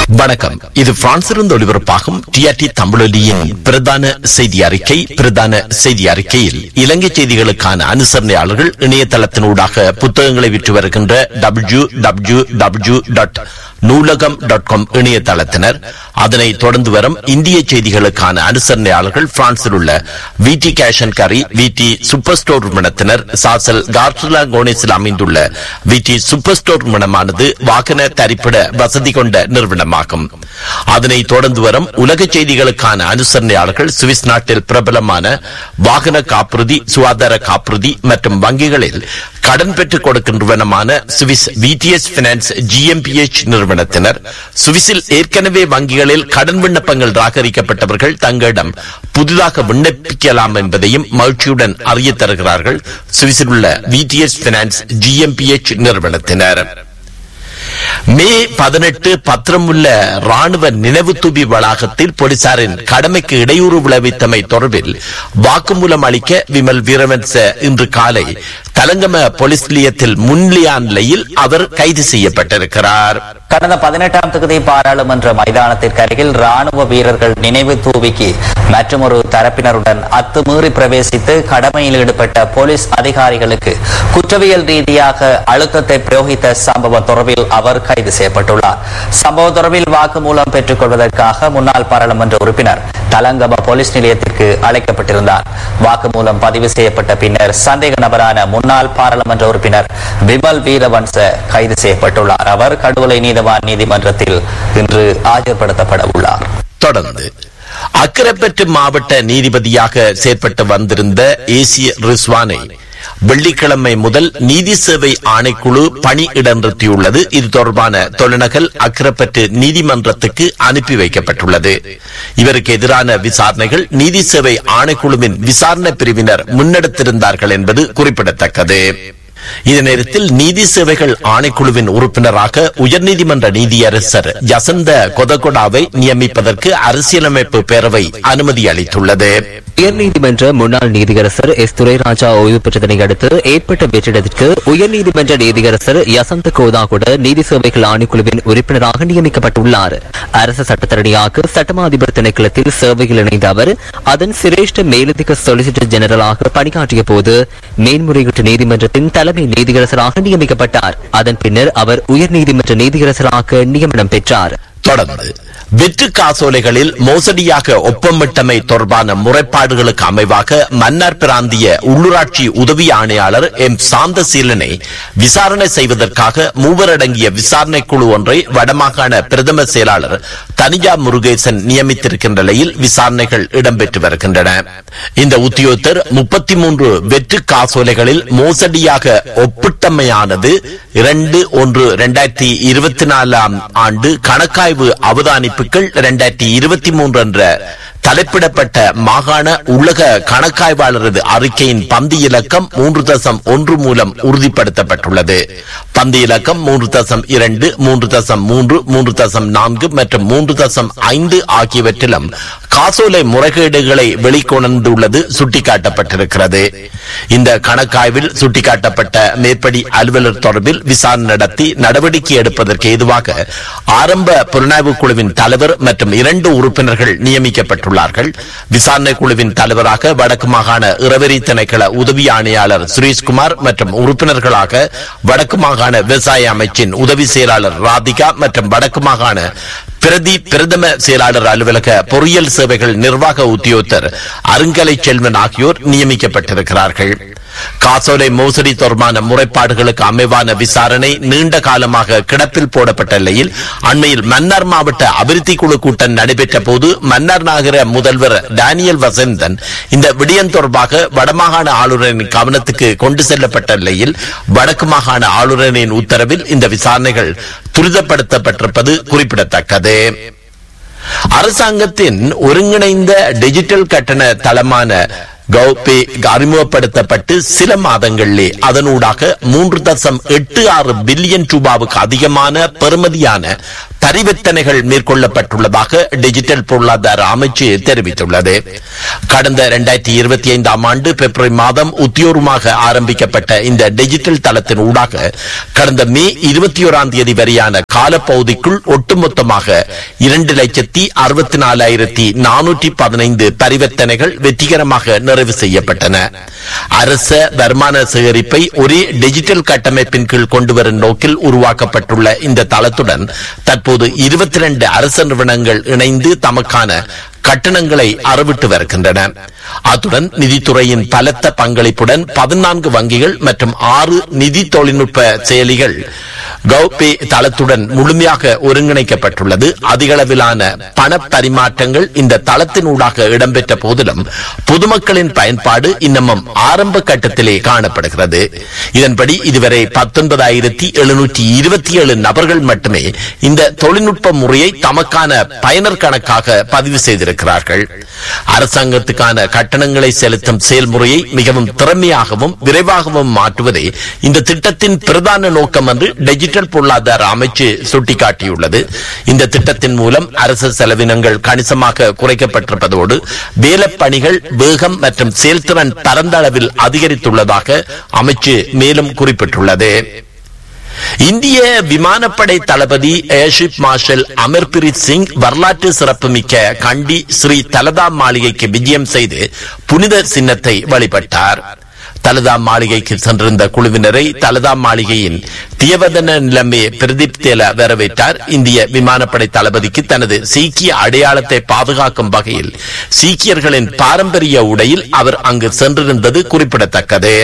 வணக்கம் இது பிரான்சிலிருந்து ஒளிபரப்பாகும் டிஆர்டி தமிழொலியின் பிரதான செய்தி அறிக்கை பிரதான செய்தி அறிக்கையில் இலங்கை செய்திகளுக்கான அனுசரணையாளர்கள் இணையதளத்தினூடாக புத்தகங்களை விற்று வருகின்ற W W W dot Noolaham dot com இணையதளத்தினர் அதனை தொடர்ந்து வரும் இந்திய செய்திகளுக்கான அனுசரணையாளர்கள் பிரான்சில் உள்ள விடி கேஷ் அண்ட் கரி விடி சூப்பர் ஸ்டோர் நிறுவனத்தினர் சாசல் கார்ட்லா கோனேஸில் அமைந்துள்ள விடி சூப்பர் ஸ்டோர் நிறுவனமானது வாகன தரிப்பிட வசதி கொண்ட நிறுவனமாகும் அதனை தொடர்ந்து வரும் உலக செய்திகளுக்கான அனுசரணையாளர்கள் சுவிஸ் நாட்டில் பிரபலமான வாகன காப்புறுதி சுகாதார காப்புறுதி மற்றும் வங்கிகளில் கடன் பெற்றுக் கொடுக்கின்றவனமான சுவிஸ் விடிஎஸ் பினான்ஸ் ஜிஎம்பிஎச் நிறுவனத்தினர் சுவிஸில் ஏற்கனவே வங்கிகளில் கடன் விண்ணப்பங்கள் ராகரிக்கப்பட்டவர்கள் தங்களிடம் புதிதாக விண்ணப்பிக்கலாம் என்பதையும் மகிழ்ச்சியுடன் அறிய தருகிறார்கள் சுவிஸில் உள்ள விடிஎஸ் பினான்ஸ் ஜிஎம்பிஎச் நிறுவனத்தினர் மே பதினெட்டு பத்திரம் உள்ள ராணுவ நினைவு தூபி வளாகத்தில் போலீசாரின் கடமைக்கு இடையூறு விளைவித்தமை தொடர்பில் வாக்குமூலம் அளிக்க விமல் வீரவன்ச இன்று காலை தலங்கம போலீஸ் நிலையத்தில் முன்னிலையான நிலையில் அவர் கைது செய்யப்பட்டிருக்கிறார் கடந்த பதினெட்டாம் தொகுதி பாராளுமன்ற மைதானத்திற்கு அருகில் ராணுவ வீரர்கள் நினைவு தூவிக்கு மற்றும் ஒரு தரப்பினருடன் அத்துமீறி பிரவேசித்து கடமையில் ஈடுபட்ட போலீஸ் அதிகாரிகளுக்கு குற்றவியல் ரீதியாக அழுத்தத்தை பிரயோகித்த சம்பவம் தொடர்பில் அவர் கைது செய்யப்பட்டுள்ளார் சம்பவம் தொடர்பில் வாக்குமூலம் பெற்றுக் கொள்வதற்காக முன்னாள் பாராளுமன்ற உறுப்பினர் தலங்கம போலீஸ் நிலையத்திற்கு அழைக்கப்பட்டிருந்தார் வாக்குமூலம் பதிவு செய்யப்பட்ட பின்னர் சந்தேக நபரான முன்னாள் பாராளுமன்ற உறுப்பினர் விமல் வீரவன்ச கைது செய்யப்பட்டுள்ளார் அவர் கடுவலை நீதவான் நீதிமன்றத்தில் இன்று ஆஜர்படுத்தப்பட உள்ளார் தொடர்ந்து அக்கரைப்பற்று மாவட்ட நீதிபதியாக செயற்பட்டு வந்திருந்த ஏசிய ரிஸ்வானை வெள்ளிக்கிழமை முதல் நீதி சேவை ஆணைக்குழு பணி இடநிறுத்தியுள்ளது இது தொடர்பான தொலைநகல் அக்கரப்பற்று நீதிமன்றத்துக்கு அனுப்பி வைக்கப்பட்டுள்ளது இவருக்கு எதிரான விசாரணைகள் நீதி சேவை ஆணைக்குழுவின் விசாரணை பிரிவினர் முன்னெடுத்திருந்தார்கள் என்பது குறிப்பிடத்தக்கது இதே நேரத்தில் நீதி சேவைகள் ஆணைக்குழுவின் உறுப்பினராக உயர்நீதிமன்ற நீதியரசர் யசந்த கொதகொடாவை நியமிப்பதற்கு அரசியலமைப்பு பேரவை அனுமதி அளித்துள்ளது உயர்நீதிமன்ற முன்னாள் நீதியரசர் எஸ் துரைராஜா ஓய்வு பெற்றதனை அடுத்து ஏற்பட்ட வெற்றிடத்திற்கு உயர்நீதிமன்ற நீதியரசர் யசந்த கோதாகுட நீதி சேவைகள் ஆணைக்குழுவின் உறுப்பினராக நியமிக்கப்பட்டுள்ளார் அரசு சட்டத்தரணியாக சட்டமா அதிபர் திணைக்களத்தில் சேவையில் இணைந்த அவர் அதன் சிரேஷ்ட மேலதிக சொலிசிட்டர் ஜெனரலாக பணியாற்றிய போது மேன்முறையீட்டு நீதிமன்றத்தின் தலைமை நீதியரசராக நியமிக்கப்பட்டார் அதன் பின்னர் அவர் உயர்நீதிமன்ற நீதியரசராக நியமனம் பெற்றார் தொடர்ந்து வெற்று காசோலைகளில் மோசடியாக ஒப்பமிட்டமை தொடர்பான முறைப்பாடுகளுக்கு அமைவாக மன்னார் பிராந்திய உள்ளூராட்சி உதவி ஆணையாளர் எம் சாந்தசீலனை விசாரணை செய்வதற்காக மூவர் அடங்கிய விசாரணை குழு ஒன்றை வடமாகாண பிரதம செயலாளர் தனிஜா முருகேசன் நியமித்திருக்கின்ற நிலையில் விசாரணைகள் இடம்பெற்று வருகின்றன இந்த உத்தியோகத்தர் முப்பத்தி மூன்று வெற்று காசோலைகளில் மோசடியாக ஒப்பிட்டமையானது இரண்டு ஒன்று இரண்டாயிரத்தி இருபத்தி நாலாம் ஆண்டு கணக்காய்வு அவதானிப்புகள் இரண்டாயிரத்தி இருபத்தி மூன்று என்ற தலைப்பிடப்பட்ட மாகாண உள்ளக கணக்காய்வாளரது அறிக்கையின் பந்தி இலக்கம் மூன்று தசம் ஒன்று மூலம் உறுதிப்படுத்தப்பட்டுள்ளது பந்தி இலக்கம் மூன்று தசம் இரண்டு மூன்று தசம் மூன்று மூன்று தசம் நான்கு மற்றும் மூன்று தசம் ஐந்து ஆகியவற்றிலும் காசோலை முறைகேடுகளை வெளிக்கொணர்ந்துள்ளது சுட்டிக்காட்டப்பட்டிருக்கிறது இந்த கணக்காய்வில் சுட்டிக்காட்டப்பட்ட மேற்படி அலுவலர் தொடர்பில் விசாரணை நடத்தி நடவடிக்கை எடுப்பதற்கு ஏதுவாக ஆரம்ப புலனாய்வு குழுவின் தலைவர் மற்றும் இரண்டு உறுப்பினர்கள் நியமிக்கப்பட்டுள்ளார்கள் விசாரணை குழுவின் தலைவராக வடக்கு மாகாண இரவரி திணைக்கள உதவி ஆணையாளர் சுரேஷ்குமார் மற்றும் உறுப்பினர்களாக வடக்கு மாகாண விவசாய அமைச்சின் உதவி செயலாளர் ராதிகா மற்றும் வடக்கு மாகாண பிரதி பிரதம செயலாளர் அலுவலக பொறியியல் சேவைகள் நிர்வாக உத்தியோகத்தர் அருங்கலை செல்வன் ஆகியோர் நியமிக்கப்பட்டிருக்கிறார்கள் காசோலை மோசடி தொடர்பான முறைப்பாடுகளுக்கு அமைவான விசாரணை நீண்ட காலமாக கிடப்பில் போடப்பட்ட நிலையில் அண்மையில் மன்னார் மாவட்ட அபிவிருத்தி குழு கூட்டம் நடைபெற்ற போது மன்னார் நகர முதல்வர் டேனியல் வசந்தன் இந்த விடயம் தொடர்பாக வடமாகாண ஆளுநரின் கவனத்துக்கு கொண்டு செல்லப்பட்ட நிலையில் வடக்கு மாகாண ஆளுநரின் உத்தரவில் இந்த விசாரணைகள் துரிதப்படுத்தப்பட்டிருப்பது குறிப்பிடத்தக்கது அரசாங்கத்தின் ஒருங்கிணைந்த டிஜிட்டல் கட்டண தளமான கௌபே அறிமுகப்படுத்தப்பட்டு சில மாதங்களிலே அதனூடாக மூன்று தசம் எட்டு ஆறு பில்லியன் ரூபாவுக்கு அதிகமான பெறுமதியான பரிவர்த்தனைகள் மேற்கொள்ளப்பட்டுள்ளதாக டிஜிட்டல் பொருளாதார அமைச்சு தெரிவித்துள்ளது கடந்த இரண்டாயிரத்தி இருபத்தி ஐந்தாம் ஆண்டு பிப்ரவரி மாதம் உத்தியோகமாக ஆரம்பிக்கப்பட்ட இந்த டிஜிட்டல் தளத்தின் ஊடாக கடந்த மே இருபத்தி ஓராம் தேதி வரையான காலப்பகுதிக்குள் ஒட்டுமொத்தமாக இரண்டு லட்சத்தி அறுபத்தி நாலாயிரத்தி நானூற்றி பதினைந்து பரிவர்த்தனைகள் வெற்றிகரமாக நிறைவு செய்யப்பட்டன அரச வருமான சேகரிப்பை ஒரே டிஜிட்டல் கட்டமைப்பின் கீழ் கொண்டுவரும் நோக்கில் உருவாக்கப்பட்டுள்ள இந்த தளத்துடன் தற்போது இருபத்தி இரண்டு அரசு நிறுவனங்கள் இணைந்து தமக்கான கட்டணங்களை அறவிட்டு வருகின்றன அத்துடன் நிதித்துறையின் பலத்த பங்களிப்புடன் பதினான்கு வங்கிகள் மற்றும் ஆறு நிதி தொழில்நுட்ப செயலிகள் கௌபே தளத்துடன் முழுமையாக ஒருங்கிணைக்கப்பட்டுள்ளது அதிகளவிலான பண பரிமாற்றங்கள் இந்த தளத்தின் ஊடாக இடம்பெற்ற போதிலும் பொதுமக்களின் பயன்பாடு இன்னமும் ஆரம்ப கட்டத்திலே காணப்படுகிறது இதன்படி இதுவரை பத்தொன்பதாயிரத்தி எழுநூற்றி இருபத்தி ஏழு நபர்கள் மட்டுமே இந்த தொழில்நுட்ப முறையை தமக்கான பயனர் கணக்காக பதிவு செய்திருக்கிறார்கள் அரசாங்கத்துக்கான கட்டணங்களை செலுத்தும் செயல்முறையை மிகவும் திறமையாகவும் விரைவாகவும் மாற்றுவதே இந்த திட்டத்தின் பிரதான நோக்கம் என்று டிஜிட்டல் பொருளாதார அமைச்சு சுட்டிக்காட்டியுள்ளது இந்த திட்டத்தின் மூலம் அரசு செலவினங்கள் கணிசமாக குறைக்கப்பட்டிருப்பதோடு வேலைப்பணிகள் வேகம் மற்றும் செயல்திறன் பரந்த அளவில் அதிகரித்துள்ளதாக அமைச்சு மேலும் குறிப்பிட்டுள்ளது இந்திய விமானப்படை தளபதி ஏர்ஷிப் மார்ஷல் அமர்பிரீத் சிங் வரலாற்று சிறப்புமிக்க கண்டி ஸ்ரீ தலதா மாளிகைக்கு விஜயம் செய்து புனித சின்னத்தை வழிபட்டார் தலதா மாளிகைக்கு சென்றிருந்த குழுவினரை தலதா மாளிகையின் தியவதன நிலைமை பிரதீப் தேல வரவேற்றார் இந்திய விமானப்படை தளபதிக்கு தனது சீக்கிய அடையாளத்தை பாதுகாக்கும் வகையில் சீக்கியர்களின் பாரம்பரிய உடையில் அவர் அங்கு சென்றிருந்தது குறிப்பிடத்தக்கது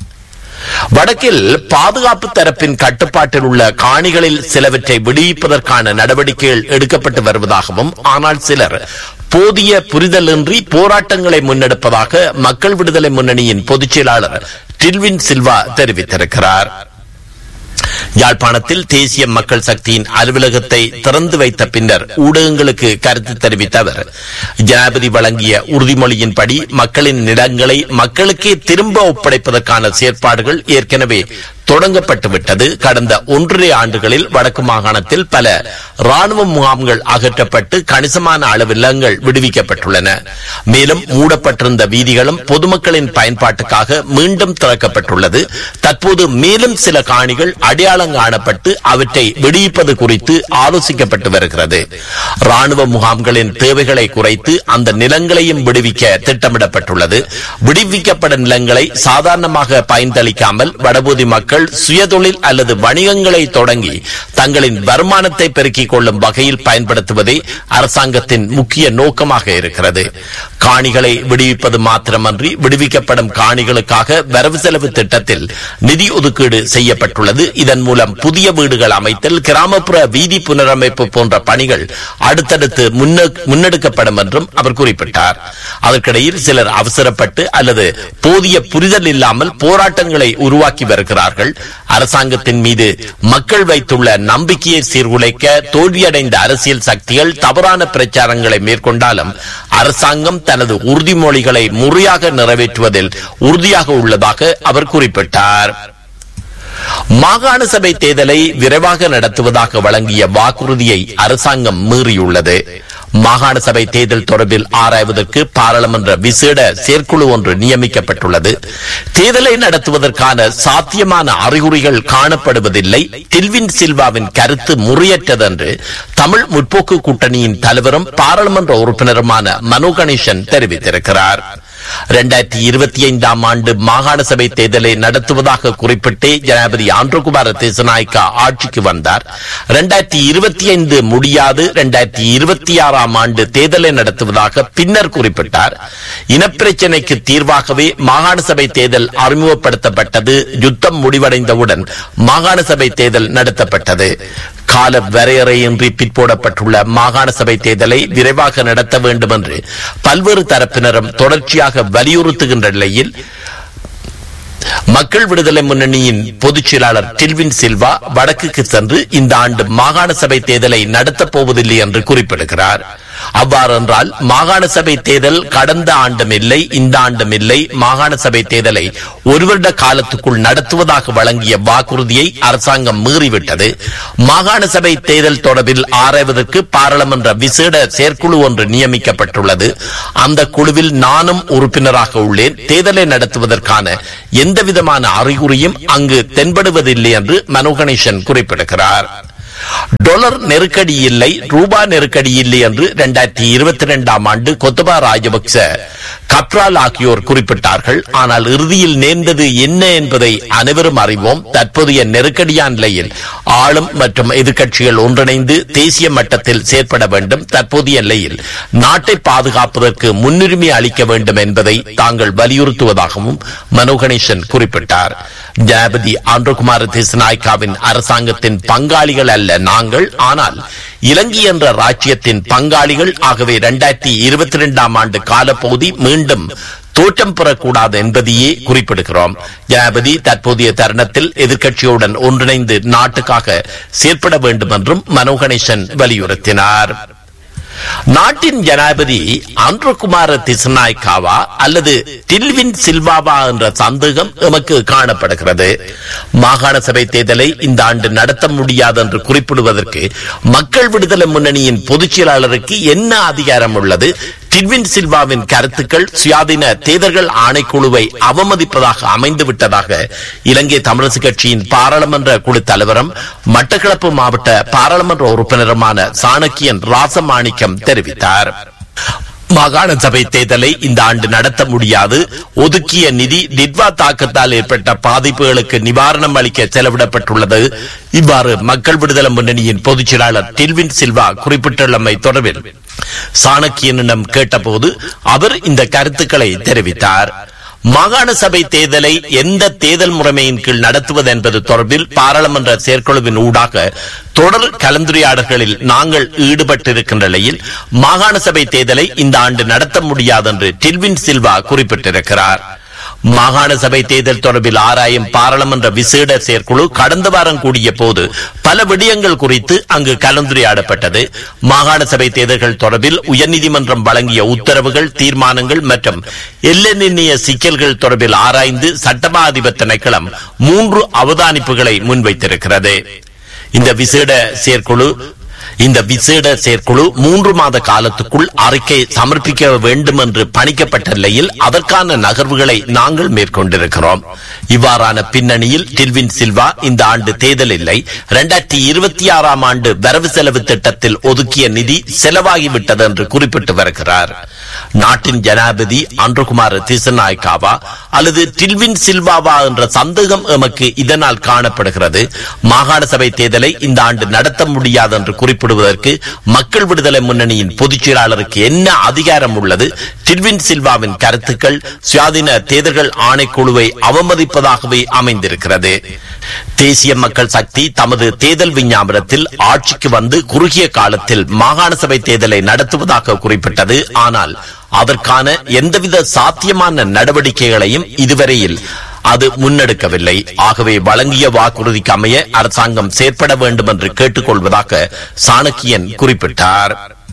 வடக்கில் பாதுகாப்பு தரப்பின் கட்டுப்பாட்டில் உள்ள காணிகளில் சிலவற்றை விடுவிப்பதற்கான நடவடிக்கைகள் எடுக்கப்பட்டு வருவதாகவும் ஆனால் சிலர் போதிய புரிதலின்றி போராட்டங்களை முன்னெடுப்பதாக மக்கள் விடுதலை முன்னணியின் பொதுச் செயலாளர் டில்வின் சில்வா தெரிவித்திருக்கிறார் யாழ்ப்பாணத்தில் தேசிய மக்கள் சக்தியின் அலுவலகத்தை திறந்து வைத்த பின்னர் ஊடகங்களுக்கு கருத்து தெரிவித்த அவர் ஜனாதிபதி வழங்கிய உறுதிமொழியின்படி மக்களின் நிலங்களை மக்களுக்கே திரும்ப ஒப்படைப்பதற்கான செயற்பாடுகள் ஏற்கனவே தொடங்கப்பட்டு விட்டது கடந்த ஒன்றரை ஆண்டுகளில் வடக்கு மாகாணத்தில் பல ராணுவ முகாம்கள் அகற்றப்பட்டு கணிசமான அளவு இல்லங்கள் விடுவிக்கப்பட்டுள்ளன மேலும் மூடப்பட்டிருந்த வீதிகளும் பொதுமக்களின் பயன்பாட்டுக்காக மீண்டும் திறக்கப்பட்டுள்ளது தற்போது மேலும் சில காணிகள் அடையாளம் காணப்பட்டு அவற்றை விடுவிப்பது குறித்து ஆலோசிக்கப்பட்டு வருகிறது ராணுவ முகாம்களின் தேவைகளை குறைத்து அந்த நிலங்களையும் விடுவிக்க திட்டமிடப்பட்டுள்ளது விடுவிக்கப்பட்ட நிலங்களை சாதாரணமாக பயன்தளிக்காமல் வடபூதி மக்கள் சுயதொழில் அல்லது வணிகங்களை தொடங்கி தங்களின் வருமானத்தை பெருக்கிக் கொள்ளும் வகையில் பயன்படுத்துவதே அரசாங்கத்தின் முக்கிய நோக்கமாக இருக்கிறது காணிகளை விடுவிப்பது மாத்திரமன்றி விடுவிக்கப்படும் காணிகளுக்காக வரவு செலவு திட்டத்தில் நிதி ஒதுக்கீடு செய்யப்பட்டுள்ளது இதன் மூலம் புதிய வீடுகள் அமைத்தல் கிராமப்புற வீதி புனரமைப்பு போன்ற பணிகள் அடுத்தடுத்து முன்ன- முன்னெடுக்கப்படும் என்றும் அவர் குறிப்பிட்டார் அதற்கிடையில் சிலர் அவசரப்பட்டு அல்லது போதிய புரிதல் இல்லாமல் போராட்டங்களை உருவாக்கி வருகிறார்கள் அரசாங்கத்தின் மீது மக்கள் வைத்துள்ள நம்பிக்கையை சீர்குலைக்க தோல்வியடைந்த அரசியல் சக்திகள் தவறான பிரச்சாரங்களை மேற்கொண்டாலும் அரசாங்கம் தனது உறுதிமொழிகளை முறையாக நிறைவேற்றுவதில் உறுதியாக உள்ளதாக அவர் குறிப்பிட்டார் மாகாண சபை தேர்தலை விரைவாக நடத்துவதாக வழங்கிய வாக்குறுதியை அரசாங்கம் மீறியுள்ளது மாகாண சபை தேர்தல் தொடர்பில் ஆராய்வதற்கு பாராளுமன்ற விசேட செயற்குழு ஒன்று நியமிக்கப்பட்டுள்ளது தேர்தலை நடத்துவதற்கான சாத்தியமான அறிகுறிகள் காணப்படுவதில்லை டில்வின் சில்வாவின் கருத்து முறையற்றது என்று தமிழ் முற்போக்கு கூட்டணியின் தலைவரும் பாராளுமன்ற உறுப்பினருமான மனோ கணேசன் தெரிவித்திருக்கிறார் இரண்டாயிரத்தி இருபத்தி ஐந்தாம் ஆண்டு மாகாண சபை தேர்தலை நடத்துவதாக குறிப்பிட்டே ஜனாதிபதி ஆண்ட்ரோகுமார தேசநாயக்கா ஆட்சிக்கு வந்தார் இரண்டாயிரத்தி இருபத்தி ஐந்து முடியாது இரண்டாயிரத்தி இருபத்தி ஆறாம் ஆண்டு தேர்தலை நடத்துவதாக பின்னர் குறிப்பிட்டார் இனப்பிரச்சினைக்கு தீர்வாகவே மாகாண சபை தேர்தல் அறிமுகப்படுத்தப்பட்டது யுத்தம் முடிவடைந்தவுடன் மாகாண சபை தேர்தல் நடத்தப்பட்டது கால வரையறையின்றி பிற்போடப்பட்டுள்ள மாகாண சபை தேர்தலை விரைவாக நடத்த வேண்டும் என்று பல்வேறு தரப்பினரும் தொடர்ச்சியாக வலியுறுத்துகின்ற நிலையில் மக்கள் விடுதலை முன்னணியின் பொதுச் செயலாளர் டில்வின் சில்வா வடக்குக்கு சென்று இந்த ஆண்டு மாகாண சபை தேர்தலை நடத்தப் போவதில்லை என்று குறிப்பிடுகிறார் அவ்வாறென்றால் மாகாண சபை தேர்தல் கடந்த ஆண்டும் இல்லை இந்த ஆண்டும் இல்லை மாகாண சபை தேர்தலை ஒரு வருட காலத்துக்குள் நடத்துவதாக வழங்கிய வாக்குறுதியை அரசாங்கம் மீறிவிட்டது மாகாண சபை தேர்தல் தொடர்பில் ஆராய்வதற்கு பாராளுமன்ற விசேட செயற்குழு ஒன்று நியமிக்கப்பட்டுள்ளது அந்த குழுவில் நானும் உறுப்பினராக உள்ளேன் தேர்தலை நடத்துவதற்கான எந்தவிதமான அறிகுறியும் அங்கு தென்படுவதில்லை என்று மனோ கணேசன் குறிப்பிடுகிறார் டாலர் நெருக்கடி இல்லை ரூபா நெருக்கடி இல்லை என்று இரண்டாயிரத்தி இருபத்தி இரண்டாம் ஆண்டு கொத்தபா ராஜபக்ச கப்ரால் ஆகியோர் குறிப்பிட்டார்கள் ஆனால் இறுதியில் நேர்ந்தது என்ன என்பதை அனைவரும் அறிவோம் தற்போதைய நெருக்கடியான நிலையில் ஆளும் மற்றும் எதிர்க்கட்சிகள் ஒன்றிணைந்து தேசிய மட்டத்தில் செயற்பட வேண்டும் தற்போதைய நிலையில் நாட்டை பாதுகாப்பதற்கு முன்னுரிமை அளிக்க வேண்டும் என்பதை தாங்கள் வலியுறுத்துவதாகவும் மனோ கணேசன் குறிப்பிட்டார் ஜனாபதி ஆந்திரகுமார திசநாய்க்காவின் அரசாங்கத்தின் பங்காளிகள் அல்ல நாங்கள் ஆனால் இலங்கை என்ற ராஜ்யத்தின் பங்காளிகள் ஆகவே இரண்டாயிரத்தி இருபத்தி இரண்டாம் ஆண்டு காலப்பகுதி மீண்டும் தோற்றம் பெறக்கூடாது என்பதையே குறிப்பிடுகிறோம் ஜனாபதி தற்போதைய தருணத்தில் எதிர்க்கட்சியுடன் ஒன்றிணைந்து நாட்டுக்காக செயற்பட வேண்டும் என்றும் மனோ கணேசன் வலியுறுத்தினார் நாட்டின் ஜனாதிபதி அன்றுகுமார திசநாய்க்காவா அல்லது டில்வின் சில்வாவா என்ற சந்தேகம் எமக்கு காணப்படுகிறது மாகாண சபை தேர்தலை இந்த ஆண்டு நடத்த முடியாது என்று குறிப்பிடுவதற்கு மக்கள் விடுதலை முன்னணியின் பொதுச் செயலாளருக்கு என்ன அதிகாரம் உள்ளது டில்வின் சில்வாவின் கருத்துக்கள் சுயாதீன தேர்தல்கள் ஆணைக்குழுவை அவமதிப்பதாக அமைந்து விட்டதாக இலங்கை தமிழரசு கட்சியின் பாராளுமன்ற குழு தலைவரும் மட்டக்களப்பு மாவட்ட பாராளுமன்ற உறுப்பினருமான சாணக்கியன் ராசமாணிக்கம் தெரிவித்தார் மாகாண சபை தேர்தலை இந்த ஆண்டு நடத்த முடியாது ஒதுக்கிய நிதி டிட்வா தாக்கத்தால் ஏற்பட்ட பாதிப்புகளுக்கு நிவாரணம் அளிக்க செலவிடப்பட்டுள்ளது இவ்வாறு மக்கள் விடுதலை முன்னணியின் பொதுச் செயலாளர் டில்வின் சில்வா குறிப்பிட்டுள்ளமை தொடர்பில் சாணக்கியனிடம் கேட்டபோது அவர் இந்த கருத்துக்களை தெரிவித்தார் மாகாண சபை தேர்தலை எந்த தேர்தல் முறைமையின் கீழ் நடத்துவது என்பது தொடர்பில் பாராளுமன்ற செயற்குழுவின் ஊடாக தொடர் கலந்துரையாடல்களில் நாங்கள் ஈடுபட்டிருக்கின்ற நிலையில் மாகாண சபை தேர்தலை இந்த ஆண்டு நடத்த முடியாது என்று டில்வின் சில்வா குறிப்பிட்டிருக்கிறார் மாகாண சபை தேர்தல் தொடர்பில் ஆராயும் பாராளுமன்ற விசேட செயற்குழு கடந்த வாரம் கூடிய போது பல விடயங்கள் குறித்து அங்கு கலந்துரையாடப்பட்டது மாகாண சபை தேர்தல்கள் தொடர்பில் உயர்நீதிமன்றம் வழங்கிய உத்தரவுகள் தீர்மானங்கள் மற்றும் எல்லை நிர்ணய சிக்கல்கள் தொடர்பில் ஆராய்ந்து சட்டமா அதிபர் திணைக்களம் மூன்று அவதானிப்புகளை முன்வைத்திருக்கிறது இந்த விசேட செயற்குழு இந்த விசேட செயற்குழு மூன்று மாத காலத்துக்குள் அறிக்கை சமர்ப்பிக்க வேண்டும் என்று பணிக்கப்பட்ட நிலையில் அதற்கான நகர்வுகளை நாங்கள் மேற்கொண்டிருக்கிறோம் இவ்வாறான பின்னணியில் டில்வின் சில்வா இந்த ஆண்டு தேர்தல் இல்லை இரண்டாயிரத்தி இருபத்தி ஆறாம் ஆண்டு வரவு செலவு திட்டத்தில் ஒதுக்கிய நிதி செலவாகிவிட்டது என்று குறிப்பிட்டு வருகிறார் நாட்டின் ஜனாதிபதி அன்றுகுமார் திசநாய்க்காவா அல்லது டில்வின் சில்வாவா என்ற சந்தேகம் எமக்கு இதனால் காணப்படுகிறது மாகாண சபை தேர்தலை இந்த ஆண்டு நடத்த முடியாது என்று குறிப்பிடுவதற்கு மக்கள் விடுதலை முன்னணியின் பொதுச் செயலாளருக்கு என்ன அதிகாரம் உள்ளது டில்வின் சில்வாவின் கருத்துக்கள் சுயாதீன தேர்தல்கள் ஆணைக்குழுவை அவமதிப்பதாகவே அமைந்திருக்கிறது தேசிய மக்கள் சக்தி தமது தேர்தல் விஞ்ஞாபனத்தில் ஆட்சிக்கு வந்து குறுகிய காலத்தில் மாகாண சபை தேர்தலை நடத்துவதாக குறிப்பிட்டது ஆனால் அதற்கான எந்தவித சாத்தியமான நடவடிக்கைகளையும் இதுவரையில் அது முன்னெடுக்கவில்லை ஆகவே வழங்கிய வாக்குறுதிக்கு அமைய அரசாங்கம் செயற்பட வேண்டும் என்று கேட்டுக்கொள்வதாக சாணக்கியன் குறிப்பிட்டார்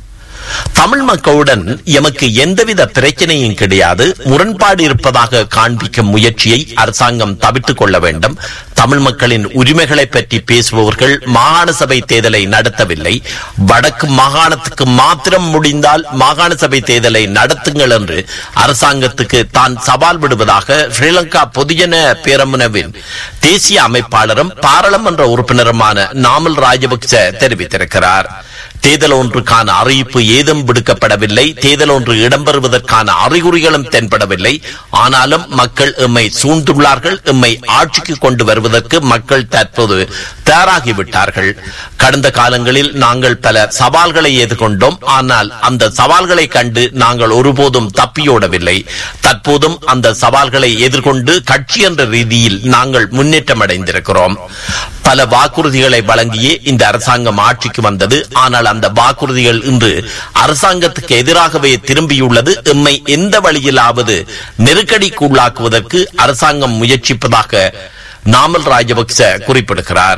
தமிழ் மக்களுடன் எமக்கு எந்தவித பிரச்சனையும் கிடையாது முரண்பாடு இருப்பதாக காண்பிக்கும் முயற்சியை அரசாங்கம் தவிர்த்துக் கொள்ள வேண்டும் தமிழ் மக்களின் உரிமைகளை பற்றி பேசுபவர்கள் மாகாண சபை தேர்தலை நடத்தவில்லை வடக்கு மாகாணத்துக்கு மாத்திரம் முடிந்தால் மாகாண சபை தேர்தலை நடத்துங்கள் என்று அரசாங்கத்துக்கு தான் சவால் விடுவதாக ஸ்ரீலங்கா பொதுஜன பேரமுனவின் தேசிய அமைப்பாளரும் பாராளுமன்ற உறுப்பினருமான நாமல் ராஜபக்ச தெரிவித்திருக்கிறார் தேர்தல் ஒன்றுக்கான அறிவிப்பு ஏதும் விடுக்கப்படவில்லை தேர்தல் ஒன்று இடம்பெறுவதற்கான அறிகுறிகளும் தென்படவில்லை ஆனாலும் மக்கள் எம்மை சூழ்ந்துள்ளார்கள் எம்மை ஆட்சிக்கு கொண்டு வருவதற்கு மக்கள் தற்போது தயாராகிவிட்டார்கள் கடந்த காலங்களில் நாங்கள் பல சவால்களை எதிர்கொண்டோம் ஆனால் அந்த சவால்களை கண்டு நாங்கள் ஒருபோதும் தப்பியோடவில்லை தற்போதும் அந்த சவால்களை எதிர்கொண்டு கட்சி என்ற ரீதியில் நாங்கள் முன்னேற்றம் அடைந்திருக்கிறோம் பல வாக்குறுதிகளை வழங்கியே இந்த அரசாங்கம் ஆட்சிக்கு வந்தது ஆனால் அந்த வாக்குறுதிகள் இன்று அரசாங்கத்துக்கு எதிராகவே திரும்பியுள்ளது எம்மை எந்த வழியிலாவது நெருக்கடிக்கு உள்ளாக்குவதற்கு அரசாங்கம் முயற்சிப்பதாக நாமல் ராஜபக்ச குறிப்பிடுகிறார்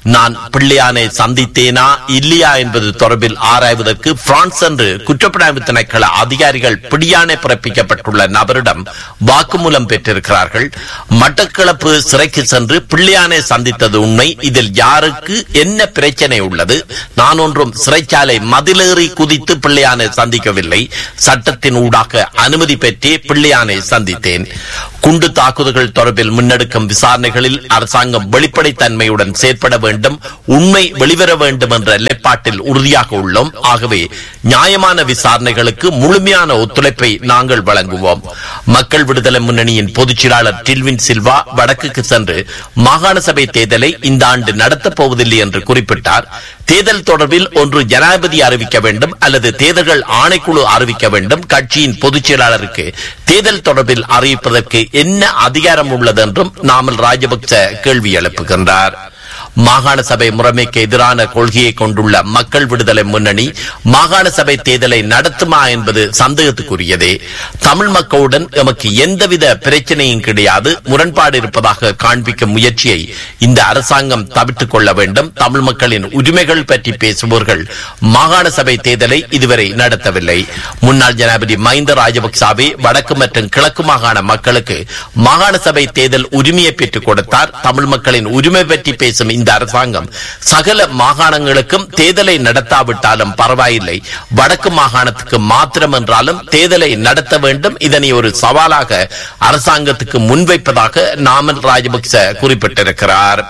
நான் பிள்ளையானை சந்தித்தேனா இல்லையா என்பது தொடர்பில் ஆராய்வதற்கு பிரான்ஸ் என்று குற்றப்புலனாய்வு திணைக்கள அதிகாரிகள் பிடியாணை பிறப்பிக்கப்பட்டுள்ள நபரிடம் வாக்குமூலம் பெற்றிருக்கிறார்கள் மட்டக்களப்பு சிறைக்கு சென்று பிள்ளையானை சந்தித்தது உண்மை இதில் யாருக்கு என்ன பிரச்சனை உள்ளது நான் ஒன்றும் சிறைச்சாலை மதிலேறி குதித்து பிள்ளையானை சந்திக்கவில்லை சட்டத்தின் ஊடாக அனுமதி பெற்றே பிள்ளையானை சந்தித்தேன் குண்டு தாக்குதல்கள் தொடர்பில் முன்னெடுக்கும் விசாரணைகளில் அரசாங்கம் வெளிப்படைத்தன்மையுடன் செயற்பட வேண்டும் உண்மை வெளிவர வேண்டும் என்ற நிலைப்பாட்டில் உறுதியாக உள்ளோம் ஆகவே நியாயமான விசாரணைகளுக்கு முழுமையான ஒத்துழைப்பை நாங்கள் வழங்குவோம் மக்கள் விடுதலை முன்னணியின் பொதுச் செயலாளர் டில்வின் சில்வா வடக்குக்கு சென்று மாகாண சபை தேர்தலை இந்த ஆண்டு நடத்தப் போவதில்லை என்று குறிப்பிட்டார் தேர்தல் தொடர்பில் ஒன்று ஜனாதிபதி அறிவிக்க வேண்டும் அல்லது தேர்தல்கள் ஆணைக்குழு அறிவிக்க வேண்டும் கட்சியின் பொதுச் செயலாளருக்கு தேர்தல் தொடர்பில் அறிவிப்பதற்கு என்ன அதிகாரம் உள்ளது என்றும் நாமல் ராஜபக்ச கேள்வி எழுப்புகின்றார் மாகாண சபை முறைமைக்கு எதிரான கொள்கையை கொண்டுள்ள மக்கள் விடுதலை முன்னணி மாகாண சபை தேர்தலை நடத்துமா என்பது சந்தேகத்துக்குரியதே தமிழ் மக்களுடன் எமக்கு எந்தவித பிரச்சனையும் கிடையாது முரண்பாடு இருப்பதாக காண்பிக்கும் முயற்சியை இந்த அரசாங்கம் தவிர்த்துக் கொள்ள வேண்டும் தமிழ் மக்களின் உரிமைகள் பற்றி பேசுபவர்கள் மாகாண சபை தேர்தலை இதுவரை நடத்தவில்லை முன்னாள் ஜனாதிபதி மஹிந்த ராஜபக்சாவே வடக்கு மற்றும் கிழக்கு மாகாண மக்களுக்கு மாகாண சபை தேர்தல் உரிமையை பெற்றுக் கொடுத்தார் தமிழ் மக்களின் உரிமை பற்றி பேசும் இந்த அரசாங்கம் சகல மாகாணங்களுக்கும் தேர்தலை நடத்தாவிட்டாலும் பரவாயில்லை வடக்கு மாகாணத்துக்கு மாத்திரம் என்றாலும் தேர்தலை நடத்த வேண்டும் இதனை ஒரு சவாலாக அரசாங்கத்துக்கு முன்வைப்பதாக நாமல் ராஜபக்ச குறிப்பிட்டிருக்கிறார்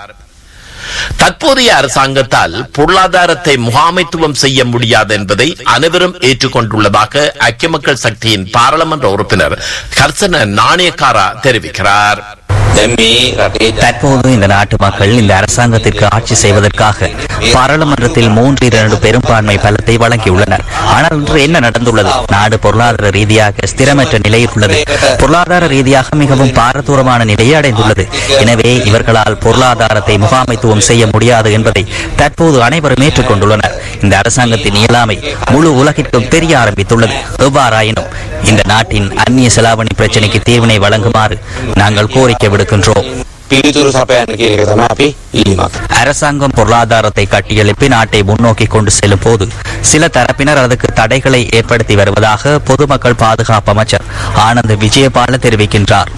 தற்போதைய அரசாங்கத்தால் பொருளாதாரத்தை முகாமைத்துவம் செய்ய முடியாது என்பதை அனைவரும் ஏற்றுக்கொண்டுள்ளதாக ஐக்கிய மக்கள் சக்தியின் பாராளுமன்ற உறுப்பினர் கர்சன நாணயக்காரா தெரிவிக்கிறார் දැන් මේ රටේ தற்போது இந்த நாட்டு மக்கள் இந்த அரசாங்கத்திற்கு ஆட்சி செய்வதற்காக பாராளுமன்றத்தில் மூன்று இரண்டு பெரும்பான்மை பலத்தை வழங்கியுள்ளனர் ஆனால் இன்று என்ன நடந்துள்ளது நாடு பொருளாதார ரீதியாக ஸ்திரமற்ற நிலையில் உள்ளது பொருளாதார ரீதியாக மிகவும் பாரதூரமான நிலையை அடைந்துள்ளது எனவே இவர்களால் பொருளாதாரத்தை முகாமைத்துவம் செய்ய முடியாது என்பதை தற்போது அனைவரும் ஏற்றுக்கொண்டுள்ளனர் இந்த அரசாங்கத்தின் இயலாமை முழு உலகிற்கும் தெரிய ஆரம்பித்துள்ளது எவ்வாறாயினும் இந்த நாட்டின் அந்நிய செலாவணி பிரச்சினைக்கு தீர்வினை வழங்குமாறு நாங்கள் கோரிக்கை விடுக்கின்றோம் පිළිතුරු සපයන්න කියන එක තමයි අපි ඉල්ලීමක්. அரசாங்கம் பொருளாதாரத்தை கட்டியெழுப்பி நாட்டை முன்னோக்கி கொண்டு செல்லும் போது சில தரப்பினர் அதற்கு தடைகளை ஏற்படுத்தி வருவதாக பொதுமக்கள் பாதுகாப்பு அமைச்சர் ஆனந்த் விஜயபால தெரிவிக்கின்றார்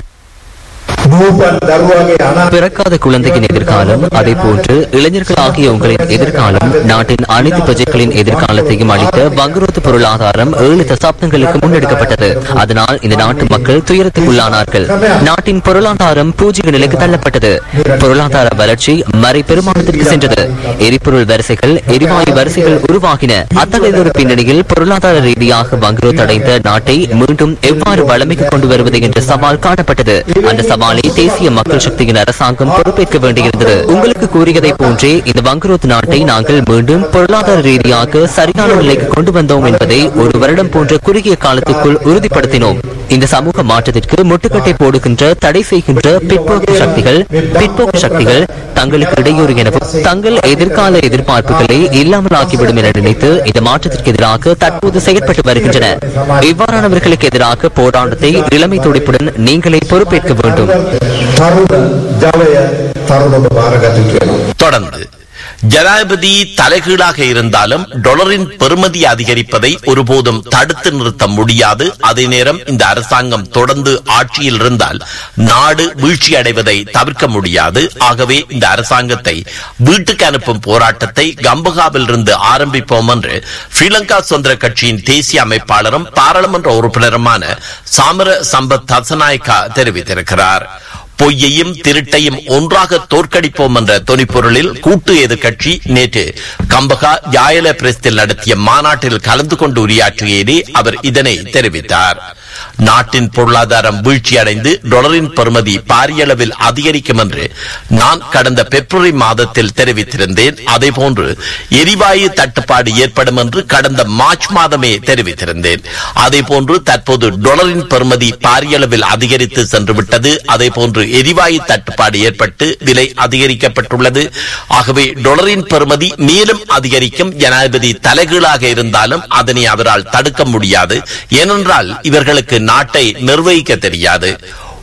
නූපන් දරුවගේ අනා பிறக்காத குழந்தையின் எதிர்காலம் அதே போன்று இளைஞர்கள் ஆகிய உங்களின் எதிர்காலம் நாட்டின் அனைத்து பிரஜைகளின் எதிர்காலத்தையும் அளித்த வங்குரோத்து பொருளாதாரம் ஏழு தசாப்தங்களுக்கு முன்னெடுக்கப்பட்டது அதனால் இந்த நாட்டு மக்கள் துயரத்துக்குள்ளானார்கள் நாட்டின் பொருளாதாரம் பூஜ்ய நிலைக்கு தள்ளப்பட்டது பொருளாதார வளர்ச்சி மறை பெருமானத்திற்கு சென்றது எரிபொருள் வரிசைகள் எரிவாயு வரிசைகள் உருவாகின அத்தகையதொரு பின்னணியில் பொருளாதார ரீதியாக வங்குரோத் அடைந்த நாட்டை மீண்டும் எவ்வாறு வளமைக்கு கொண்டு வருவது என்ற சவால் காணப்பட்டது அந்த சவாலை தேசிய மக்கள் சக்தியின் அரசாங்கம் பொறுப்பேற்க வேண்டியிருந்தது உங்களுக்கு கூறியதை போன்றே இந்த வங்குரோத் நாட்டை நாங்கள் மீண்டும் பொருளாதார ரீதியாக சரியான நிலைக்கு கொண்டு வந்தோம் என்பதை ஒரு வருடம் போன்ற குறுகிய காலத்துக்குள் உறுதிப்படுத்தினோம் இந்த சமூக மாற்றத்திற்கு முட்டுக்கட்டை போடுகின்ற தடை செய்கின்ற பிற்போக்கு சக்திகள் பிற்போக்கு சக்திகள் தங்களுக்கு இடையூறு எனவும் தங்கள் எதிர்கால எதிர்பார்ப்புகளை இல்லாமல் ஆக்கிவிடும் என நினைத்து இந்த மாற்றத்திற்கு எதிராக தற்போது செயற்பட்டு வருகின்றன இவ்வாறானவர்களுக்கு எதிராக போராட்டத்தை இளமை துடிப்புடன் நீங்களே பொறுப்பேற்க வேண்டும் තරුණ ජවය තරුණව භාරගත යුතු වෙනවා. தொடர்ந்து ஜனாதிபதி தலைகீழாக இருந்தாலும் டாலரின் பெறுமதி அதிகரிப்பதை ஒருபோதும் தடுத்து நிறுத்த முடியாது அதே நேரம் இந்த அரசாங்கம் தொடர்ந்து ஆட்சியில் இருந்தால் நாடு வீழ்ச்சி அடைவதை தவிர்க்க முடியாது ஆகவே இந்த அரசாங்கத்தை வீட்டுக்கு அனுப்பும் போராட்டத்தை கம்பகாவில் இருந்து ஆரம்பிப்போம் என்று ஸ்ரீலங்கா சுதந்திர கட்சியின் தேசிய அமைப்பாளரும் பாராளுமன்ற உறுப்பினருமான சாமர சம்பத் தசநாயக்கா தெரிவித்திருக்கிறார் பொய்யையும் திருட்டையும் ஒன்றாக தோற்கடிப்போம் என்ற தொனிப்பொருளில் கூட்டு எதிர்க்கட்சி நேற்று கம்பகா ஜாயல பிரஸ்தில் நடத்திய மாநாட்டில் கலந்து கொண்டு உரையாற்றியதே அவர் இதனை தெரிவித்தார் நாட்டின் பொருளாதாரம் வீழ்ச்சி அடைந்து டாலரின் பெறுமதி பாரிய அளவில் அதிகரிக்கும் என்று நான் கடந்த பிப்ரவரி மாதத்தில் தெரிவித்திருந்தேன் அதேபோன்று எரிவாயு தட்டுப்பாடு ஏற்படும் என்று கடந்த மார்ச் மாதமே தெரிவித்திருந்தேன் அதேபோன்று தற்போது டாலரின் பெறுமதி பாரிய அளவில் அதிகரித்து சென்று விட்டது அதேபோன்று எரிவாயு தட்டுப்பாடு ஏற்பட்டு விலை அதிகரிக்கப்பட்டுள்ளது ஆகவே டாலரின் பெறுமதி மேலும் அதிகரிக்கும் ஜனாதிபதி தலைகீழாக இருந்தாலும் அதனை அவரால் தடுக்க முடியாது ஏனென்றால் இவர்களுக்கு நாட்டை நிர்வகிக்க தெரியாது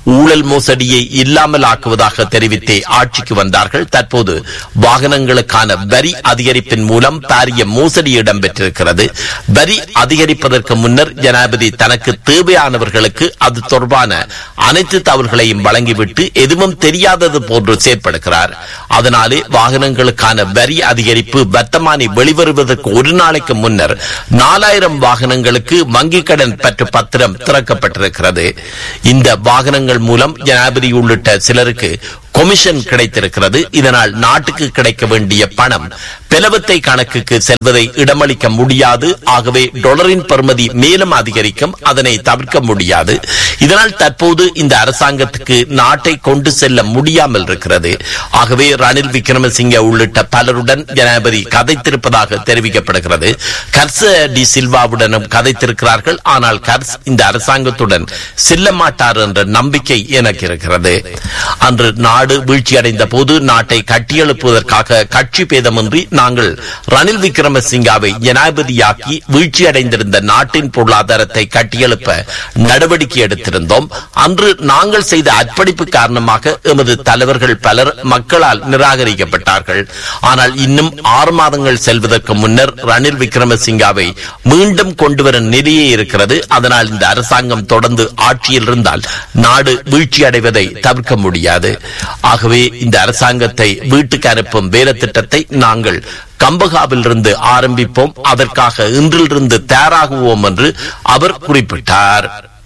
ஊழல் மோசடியை இல்லாமல் ஆக்குவதாக தெரிவித்தே ஆட்சிக்கு வந்தார்கள் தற்போது வாகனங்களுக்கான வரி அதிகரிப்பின் மூலம் பாரிய மோசடி இடம்பெற்றிருக்கிறது வரி அதிகரிப்பதற்கு முன்னர் ஜனாதிபதி தனக்கு தேவையானவர்களுக்கு அது தொடர்பான அனைத்து தவறுகளையும் வழங்கிவிட்டு எதுவும் தெரியாதது போன்று செயற்படுகிறார் அதனாலே வாகனங்களுக்கான வரி அதிகரிப்பு வர்த்தமானி வெளிவருவதற்கு ஒரு நாளைக்கு முன்னர் நாலாயிரம் வாகனங்களுக்கு வங்கிக் கடன் பற்று பத்திரம் திறக்கப்பட்டிருக்கிறது இந்த வாகனங்கள் மூலம் ஜனாதிபதி உள்ளிட்ட சிலருக்கு கொமிஷன் கிடைத்திருக்கிறது இதனால் நாட்டுக்கு கிடைக்க வேண்டிய பணம் பிளவத்தை கணக்குக்கு செல்வதை இடமளிக்க முடியாது ஆகவே டாலரின் பெறுமதி மேலும் அதிகரிக்கும் அதனை தவிர்க்க முடியாது இதனால் தற்போது இந்த அரசாங்கத்துக்கு நாட்டை கொண்டு செல்ல முடியாமல் இருக்கிறது ஆகவே ரணில் விக்ரமசிங்க உள்ளிட்ட பலருடன் ஜனாதிபதி கதைத்திருப்பதாக தெரிவிக்கப்படுகிறது கர்ச டி சில்வாவுடனும் கதைத்திருக்கிறார்கள் ஆனால் கர்ஸ் இந்த அரசாங்கத்துடன் செல்ல மாட்டார் என்ற நம்பிக்கை எனக்கு இருக்கிறது அன்று நாடு வீழ்ச்சியடைந்த போது நாட்டை கட்டியெழுப்புவதற்காக கட்சி பேதமின்றி நாங்கள் ரணில் விக்ரமசிங்காவை ஜனாதிபதியாக்கி வீழ்ச்சியடைந்திருந்த நாட்டின் பொருளாதாரத்தை கட்டியெழுப்ப நடவடிக்கை எடுத்திருந்தோம் அன்று நாங்கள் செய்த அர்ப்பணிப்பு காரணமாக எமது தலைவர்கள் பலர் மக்களால் நிராகரிக்கப்பட்டார்கள் ஆனால் இன்னும் ஆறு மாதங்கள் செல்வதற்கு முன்னர் ரணில் விக்ரமசிங்காவை மீண்டும் கொண்டுவரும் நிலையே இருக்கிறது அதனால் இந்த அரசாங்கம் தொடர்ந்து ஆட்சியில் இருந்தால் நாடு வீழ்ச்சி அடைவதை தவிர்க்க முடியாது ஆகவே இந்த அரசாங்கத்தை வீட்டுக்கு அனுப்பும் வேலை திட்டத்தை நாங்கள் கம்பகாவில் இருந்து ஆரம்பிப்போம் அதற்காக இன்றிலிருந்து தயாராகுவோம் என்று அவர் குறிப்பிட்டார்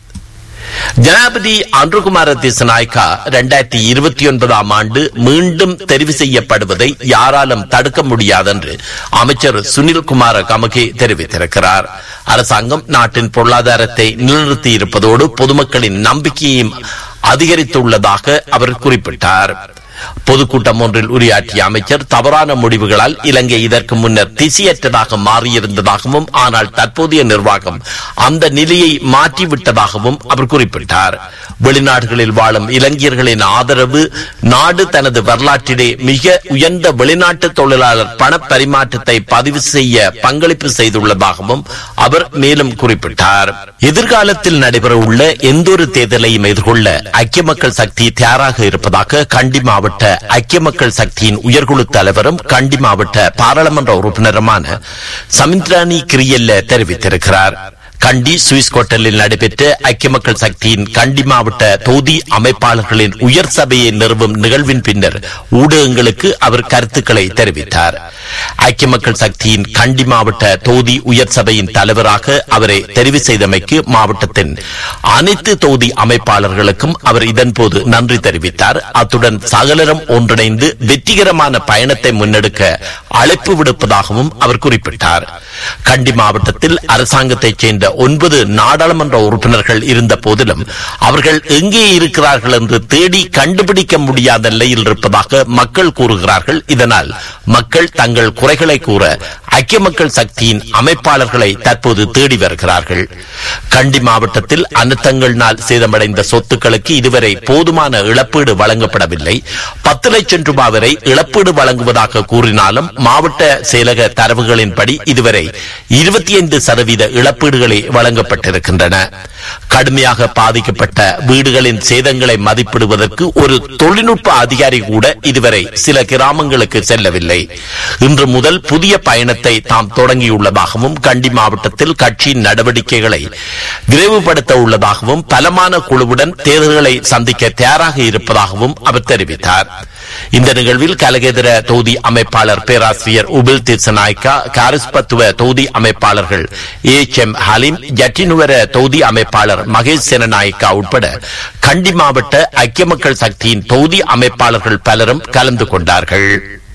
ஜனாபதி அன்றுகுமார திசநாயக்கா இரண்டாயிரத்தி இருபத்தி ஒன்பதாம் ஆண்டு மீண்டும் தெரிவு செய்யப்படுவதை யாராலும் தடுக்க முடியாதென்று அமைச்சர் சுனில் குமார கமகே தெரிவித்திருக்கிறார் அரசாங்கம் நாட்டின் பொருளாதாரத்தை நிலைநிறுத்தி இருப்பதோடு பொதுமக்களின் நம்பிக்கையையும் அதிகரித்துள்ளதாக அவர் குறிப்பிட்டார் பொதுக்கூட்டம் ஒன்றில் உரையாற்றிய அமைச்சர் தவறான முடிவுகளால் இலங்கை இதற்கு முன்னர் திசையற்றதாக மாறியிருந்ததாகவும் ஆனால் தற்போதைய நிர்வாகம் அந்த நிலையை மாற்றிவிட்டதாகவும் அவர் குறிப்பிட்டார் வெளிநாடுகளில் வாழும் இளைஞர்களின் ஆதரவு நாடு தனது வரலாற்றிலே மிக உயர்ந்த வெளிநாட்டு தொழிலாளர் பண பரிமாற்றத்தை பதிவு செய்ய பங்களிப்பு செய்துள்ளதாகவும் அவர் மேலும் குறிப்பிட்டார் எதிர்காலத்தில் நடைபெற உள்ள எந்தொரு தேர்தலையும் எதிர்கொள்ள ஐக்கிய மக்கள் சக்தி தயாராக இருப்பதாக கண்டி மாவட்ட ஐக்கிய மக்கள் சக்தியின் உயர்குழு தலைவரும் கண்டி மாவட்ட பாராளுமன்ற உறுப்பினருமான சமித்ராணி கிரியல்ல தெரிவித்திருக்கிறார் கண்டி சுவிஸ் கோட்டலில் நடைபெற்ற ஐக்கிய மக்கள் சக்தியின் கண்டி மாவட்ட தொகுதி அமைப்பாளர்களின் உயர் சபையை நிறுவும் நிகழ்வின் பின்னர் ஊடகங்களுக்கு அவர் கருத்துக்களை தெரிவித்தார் ஐக்கிய மக்கள் சக்தியின் கண்டி மாவட்ட தொகுதி உயர் சபையின் தலைவராக அவரை தெரிவு செய்தமைக்கு மாவட்டத்தின் அனைத்து தொகுதி அமைப்பாளர்களுக்கும் அவர் இதன்போது நன்றி தெரிவித்தார் அத்துடன் சகலரும் ஒன்றிணைந்து வெற்றிகரமான பயணத்தை முன்னெடுக்க அழைப்பு விடுப்பதாகவும் அவர் குறிப்பிட்டார் கண்டி மாவட்டத்தில் அரசாங்கத்தைச் சேர்ந்த ஒன்பது நாடாளுமன்ற உறுப்பினர்கள் இருந்த போதிலும் அவர்கள் எங்கே இருக்கிறார்கள் என்று தேடி கண்டுபிடிக்க முடியாத நிலையில் இருப்பதாக மக்கள் கூறுகிறார்கள் இதனால் மக்கள் தங்கள் குறைகளை கூற ஐக்கிய மக்கள் சக்தியின் அமைப்பாளர்களை தற்போது தேடி வருகிறார்கள் கண்டி மாவட்டத்தில் அனர்த்தங்களினால் சேதமடைந்த சொத்துக்களுக்கு இதுவரை போதுமான இழப்பீடு வழங்கப்படவில்லை பத்து லட்சம் ரூபாய் வரை இழப்பீடு வழங்குவதாக கூறினாலும் மாவட்ட செயலக தரவுகளின்படி இதுவரை இருபத்தி ஐந்து சதவீத இழப்பீடுகளே வழங்கப்பட்டிருக்கின்றன கடுமையாக பாதிக்கப்பட்ட வீடுகளின் சேதங்களை மதிப்பிடுவதற்கு ஒரு தொழில்நுட்ப அதிகாரி கூட இதுவரை சில கிராமங்களுக்கு செல்லவில்லை இன்று முதல் புதிய பயணத்தை தாம் தொடங்கியுள்ளதாகவும் கண்டி மாவட்டத்தில் கட்சியின் நடவடிக்கைகளை விரைவுபடுத்த உள்ளதாகவும் பலமான குழுவுடன் தேர்தல்களை சந்திக்க தயாராக இருப்பதாகவும் அவர் தெரிவித்தார் இந்த நிகழ்வில் கலகேதர தொகுதி அமைப்பாளர் பேராசிரியர் உபில் தீர்சநாய்க்கா காரிஸ்பத்துவ தொகுதி அமைப்பாளர்கள் ஏச் எம் ஹலீம் ஜட்டினுவர தொகுதி அமைப்பாளர் மகேஷ் சேனநாயக்கா உட்பட கண்டி மாவட்ட ஐக்கிய மக்கள் சக்தியின் தொகுதி அமைப்பாளர்கள் பலரும் கலந்து கொண்டார்கள்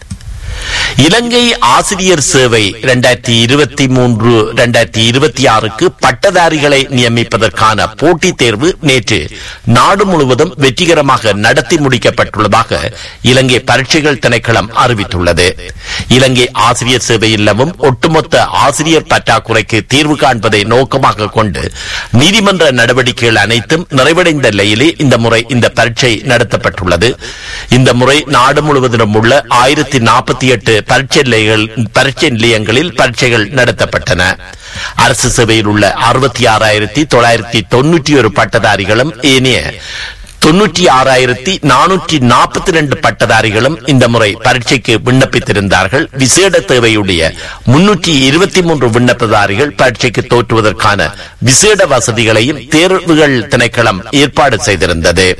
இலங்கை ஆசிரியர் சேவை இரண்டாயிரத்தி இருபத்தி மூன்று இரண்டாயிரத்தி இருபத்தி ஆறுக்கு பட்டதாரிகளை நியமிப்பதற்கான போட்டித் தேர்வு நேற்று நாடு முழுவதும் வெற்றிகரமாக நடத்தி முடிக்கப்பட்டுள்ளதாக இலங்கை பரீட்சைகள் திணைக்களம் அறிவித்துள்ளது இலங்கை ஆசிரியர் சேவையில் நிலவும் ஒட்டுமொத்த ஆசிரியர் பற்றாக்குறைக்கு தீர்வு காண்பதை நோக்கமாக கொண்டு நீதிமன்ற நடவடிக்கைகள் அனைத்தும் நிறைவடைந்த நிலையிலே இந்த முறை இந்த பரீட்சை நடத்தப்பட்டுள்ளது இந்த முறை நாடு முழுவதிலும் உள்ள ஆயிரத்தி நாற்பத்தி எட்டு பரீட்சை நிலையங்கள் பரீட்சை நிலையங்களில் பரீட்சைகள் நடத்தப்பட்டன அரசு சேவையில் உள்ள அறுபத்தி ஆறாயிரத்தி தொள்ளாயிரத்தி தொன்னூற்றி ஒரு பட்டதாரிகளும் ஏனைய தொன்னூற்றி ஆறாயிரத்தி நானூற்றி நாற்பத்தி ரெண்டு பட்டதாரிகளும் இந்த முறை பரீட்சைக்கு விண்ணப்பித்திருந்தார்கள் விசேட தேவையுடைய முன்னூற்றி இருபத்தி மூன்று விண்ணப்பதாரிகள் பரீட்சைக்கு தோற்றுவதற்கான விசேட வசதிகளையும் தேர்வுகள் திணைக்களம் ஏற்பாடு செய்திருந்தது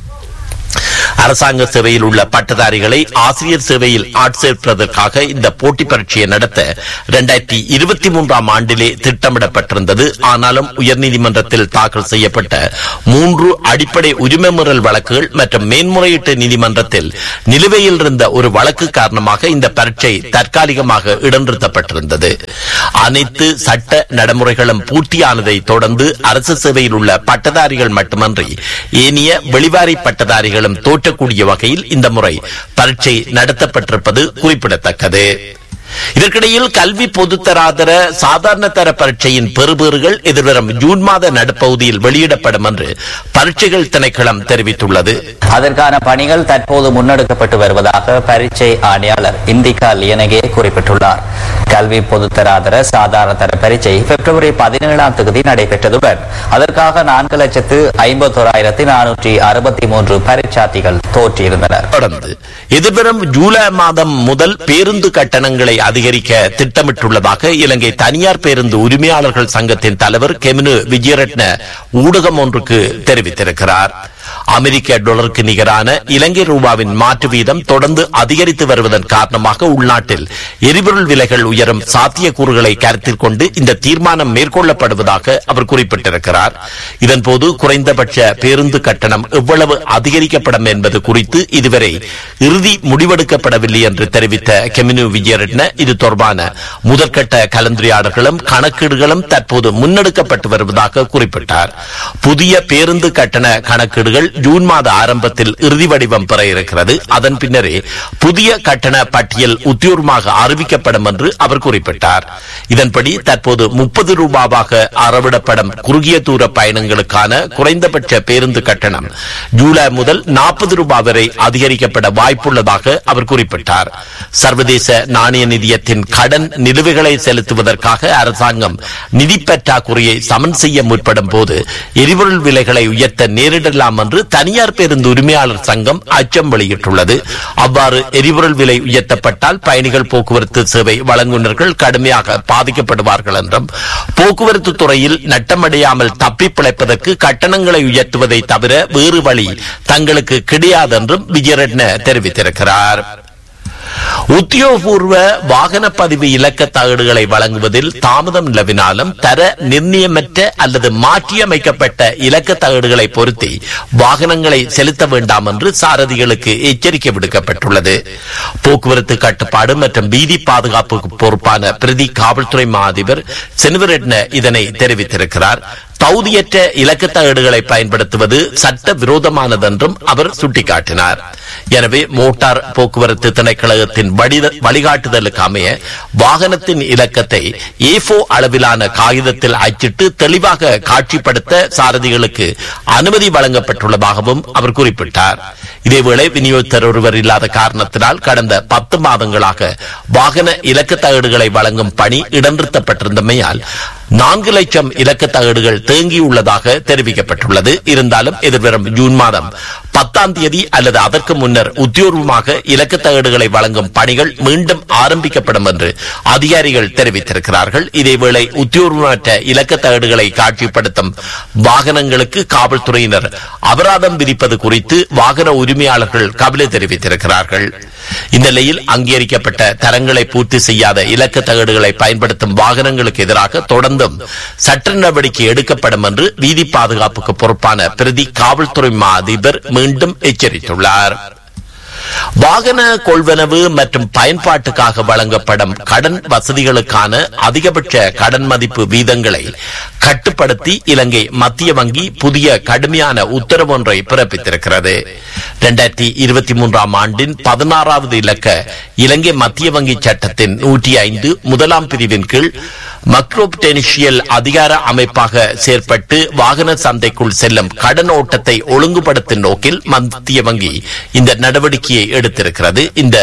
அரசாங்க சேவையில் உள்ள பட்டதாரிகளை ஆசிரியர் சேவையில் ஆட்சேர்ப்பதற்காக இந்த போட்டி பரீட்சையை நடத்த இரண்டாயிரத்தி இருபத்தி மூன்றாம் ஆண்டிலே திட்டமிடப்பட்டிருந்தது ஆனாலும் உயர்நீதிமன்றத்தில் தாக்கல் செய்யப்பட்ட மூன்று அடிப்படை உரிமை மீறல் வழக்குகள் மற்றும் மேன்முறையீட்டு நீதிமன்றத்தில் நிலுவையில் இருந்த ஒரு வழக்கு காரணமாக இந்த பரீட்சை தற்காலிகமாக இடநிறுத்தப்பட்டிருந்தது அனைத்து சட்ட நடைமுறைகளும் பூர்த்தியானதை தொடர்ந்து அரசு சேவையில் உள்ள பட்டதாரிகள் மட்டுமன்றி ஏனைய வெளிவாரி பட்டதாரிகளும் தோற்றக்கூடிய வகையில் இந்த முறை பரீட்சை நடத்தப்பட்டிருப்பது குறிப்பிடத்தக்கது இதற்கிடையில் கல்வி பொதுத்தராதர சாதாரண தர பரீட்சையின் பெறுபேறுகள் எதிர்வரும் ஜூன் மாத நடுப்பகுதியில் வெளியிடப்படும் என்று பரீட்சைகள் திணைக்களம் தெரிவித்துள்ளது அதற்கான பணிகள் தற்போது முன்னெடுக்கப்பட்டு வருவதாக பரீட்சை ஆணையாளர் இந்திகா லியனகே குறிப்பிட்டுள்ளார் கல்வி பொதுத்தராதர சாதாரண தர பரீட்சை பிப்ரவரி பதினேழாம் தேதி நடைபெற்றதுடன் அதற்காக நான்கு லட்சத்து ஐம்பத்தோராயிரத்தி நானூற்றி அறுபத்தி மூன்று பரீட்சார்த்திகள் தோற்றியிருந்தனர் தொடர்ந்து எதிர்வரும் ஜூலை மாதம் முதல் பேருந்து கட்டணங்களை அதிகரிக்க திட்டமிட்டுள்ளதாக இலங்கை தனியார் பேருந்து உரிமையாளர்கள் சங்கத்தின் தலைவர் கெமினு விஜயரட்ன ஊடகம் ஒன்றுக்கு தெரிவித்திருக்கிறார் அமெரிக்க டாலருக்கு நிகரான இலங்கை ரூபாவின் மாற்று வீதம் தொடர்ந்து அதிகரித்து வருவதன் காரணமாக உள்நாட்டில் எரிபொருள் விலைகள் உயரும் சாத்தியக்கூறுகளை கருத்தில் கொண்டு இந்த தீர்மானம் மேற்கொள்ளப்படுவதாக அவர் குறிப்பிட்டிருக்கிறார் இதன்போது குறைந்தபட்ச பேருந்து கட்டணம் எவ்வளவு அதிகரிக்கப்படும் என்பது குறித்து இதுவரை இறுதி முடிவெடுக்கப்படவில்லை என்று தெரிவித்த கெமினு விஜயரட்ன இது தொடர்பான முதற்கட்ட கலந்துரையாடல்களும் கணக்கீடுகளும் தற்போது முன்னெடுக்கப்பட்டு வருவதாக குறிப்பிட்டார் புதிய பேருந்து கட்டண கணக்கீடுகள் ஜூன் மாத ஆரம்பத்தில் இறுதி வடிவம் பெற இருக்கிறது அதன் பின்னரே புதிய கட்டண பட்டியல் உத்தியோகமாக அறிவிக்கப்படும் என்று அவர் குறிப்பிட்டார் இதன்படி தற்போது முப்பது ரூபாவாக அறவிடப்படும் குறுகிய தூர பயணங்களுக்கான குறைந்தபட்ச பேருந்து கட்டணம் ஜூலை முதல் நாற்பது ரூபாய் வரை அதிகரிக்கப்பட வாய்ப்புள்ளதாக அவர் குறிப்பிட்டார் சர்வதேச நாணய நிதியத்தின் கடன் நிலுவைகளை செலுத்துவதற்காக அரசாங்கம் நிதி பற்றாக்குறையை சமன் செய்ய முற்படும் போது எரிபொருள் விலைகளை உயர்த்த நேரிடலாம் என்று தனியார் பேருந்து உரிமையாளர் சங்கம் அச்சம் வெளியிட்டுள்ளது அவ்வாறு எரிபொருள் விலை உயர்த்தப்பட்டால் பயணிகள் போக்குவரத்து சேவை வழங்குநர்கள் கடுமையாக பாதிக்கப்படுவார்கள் என்றும் போக்குவரத்து துறையில் நட்டமடையாமல் தப்பி பிழைப்பதற்கு கட்டணங்களை உயர்த்துவதை தவிர வேறு வழி தங்களுக்கு கிடையாது என்றும் விஜயரட்ன தெரிவித்திருக்கிறார் உத்தியோகபூர்வ வாகன பதிவு இலக்க தகடுகளை வழங்குவதில் தாமதம் நிலவினாலும் தர நிர்ணயமற்ற அல்லது மாற்றியமைக்கப்பட்ட இலக்க தகடுகளை பொருத்தி வாகனங்களை செலுத்த வேண்டாம் என்று சாரதிகளுக்கு எச்சரிக்கை விடுக்கப்பட்டுள்ளது போக்குவரத்து கட்டுப்பாடு மற்றும் வீதி பாதுகாப்புக்கு பொறுப்பான பிரதி காவல்துறை மா அதிபர் சென்வரெட்ன இதனை தெரிவித்திருக்கிறார் தகுதியற்ற இலக்க தகடுகளை பயன்படுத்துவது சட்ட விரோதமானதென்றும் அவர் சுட்டிக்காட்டினார் எனவே மோட்டார் போக்குவரத்து திணைக்களகத்தின் வடித- வழிகாட்டுதலுக்கு அமைய வாகனத்தின் இலக்கத்தை ஏஃபோ அளவிலான காகிதத்தில் அச்சிட்டு தெளிவாக காட்சிப்படுத்த சாரதிகளுக்கு அனுமதி வழங்கப்பட்டுள்ளதாகவும் அவர் குறிப்பிட்டார் இதேவேளை விநியோகத்தர் ஒருவர் இல்லாத காரணத்தினால் கடந்த பத்து மாதங்களாக வாகன இலக்க தகடுகளை வழங்கும் பணி இடநிறுத்தப்பட்டிருந்தமையால் நான்கு லட்சம் இலக்க தகடுகள் தேங்கியுள்ளதாக தெரிவிக்கப்பட்டுள்ளது இருந்தாலும் எதிர்வரும் ஜூன் மாதம் பத்தாம் தேதி அல்லது அதற்கு முன்னர் உத்தியோகமாக இலக்க தகடுகளை வழங்கும் பணிகள் மீண்டும் ஆரம்பிக்கப்படும் என்று அதிகாரிகள் தெரிவித்திருக்கிறார்கள் இதேவேளை உத்தியோகமற்ற இலக்க தகடுகளை காட்சிப்படுத்தும் வாகனங்களுக்கு காவல்துறையினர் அபராதம் விதிப்பது குறித்து வாகன உரிமையாளர்கள் கவலை தெரிவித்திருக்கிறார்கள் இந்நிலையில் அங்கீகரிக்கப்பட்ட தரங்களை பூர்த்தி செய்யாத இலக்க தகடுகளை பயன்படுத்தும் வாகனங்களுக்கு எதிராக தொடர்ந்தும் சட்ட நடவடிக்கை எடுக்கப்படும் என்று வீதி பாதுகாப்புக்கு பொறுப்பான பிரதி காவல்துறை மா அதிபர் மீண்டும் எச்சரித்துள்ளார் வாகன கொள்வனவு மற்றும் பயன்பாட்டுக்காக வழங்கப்படும் கடன் வசதிகளுக்கான அதிகபட்ச கடன் மதிப்பு வீதங்களை கட்டுப்படுத்தி இலங்கை மத்திய வங்கி புதிய கடுமையான உத்தரவு ஒன்றை பிறப்பித்திருக்கிறது இரண்டாயிரத்தி இருபத்தி மூன்றாம் ஆண்டின் பதினாறாவது இலக்க இலங்கை மத்திய வங்கி சட்டத்தின் நூற்றி ஐந்து முதலாம் பிரிவின் கீழ் மக்ரோப்டெனிஷியல் அதிகார அமைப்பாக செயற்பட்டு வாகன சந்தைக்குள் செல்லும் கடன் ஓட்டத்தை ஒழுங்குபடுத்தும் நோக்கில் மத்திய வங்கி இந்த நடவடிக்கையை எடுத்திருக்கிறது இந்த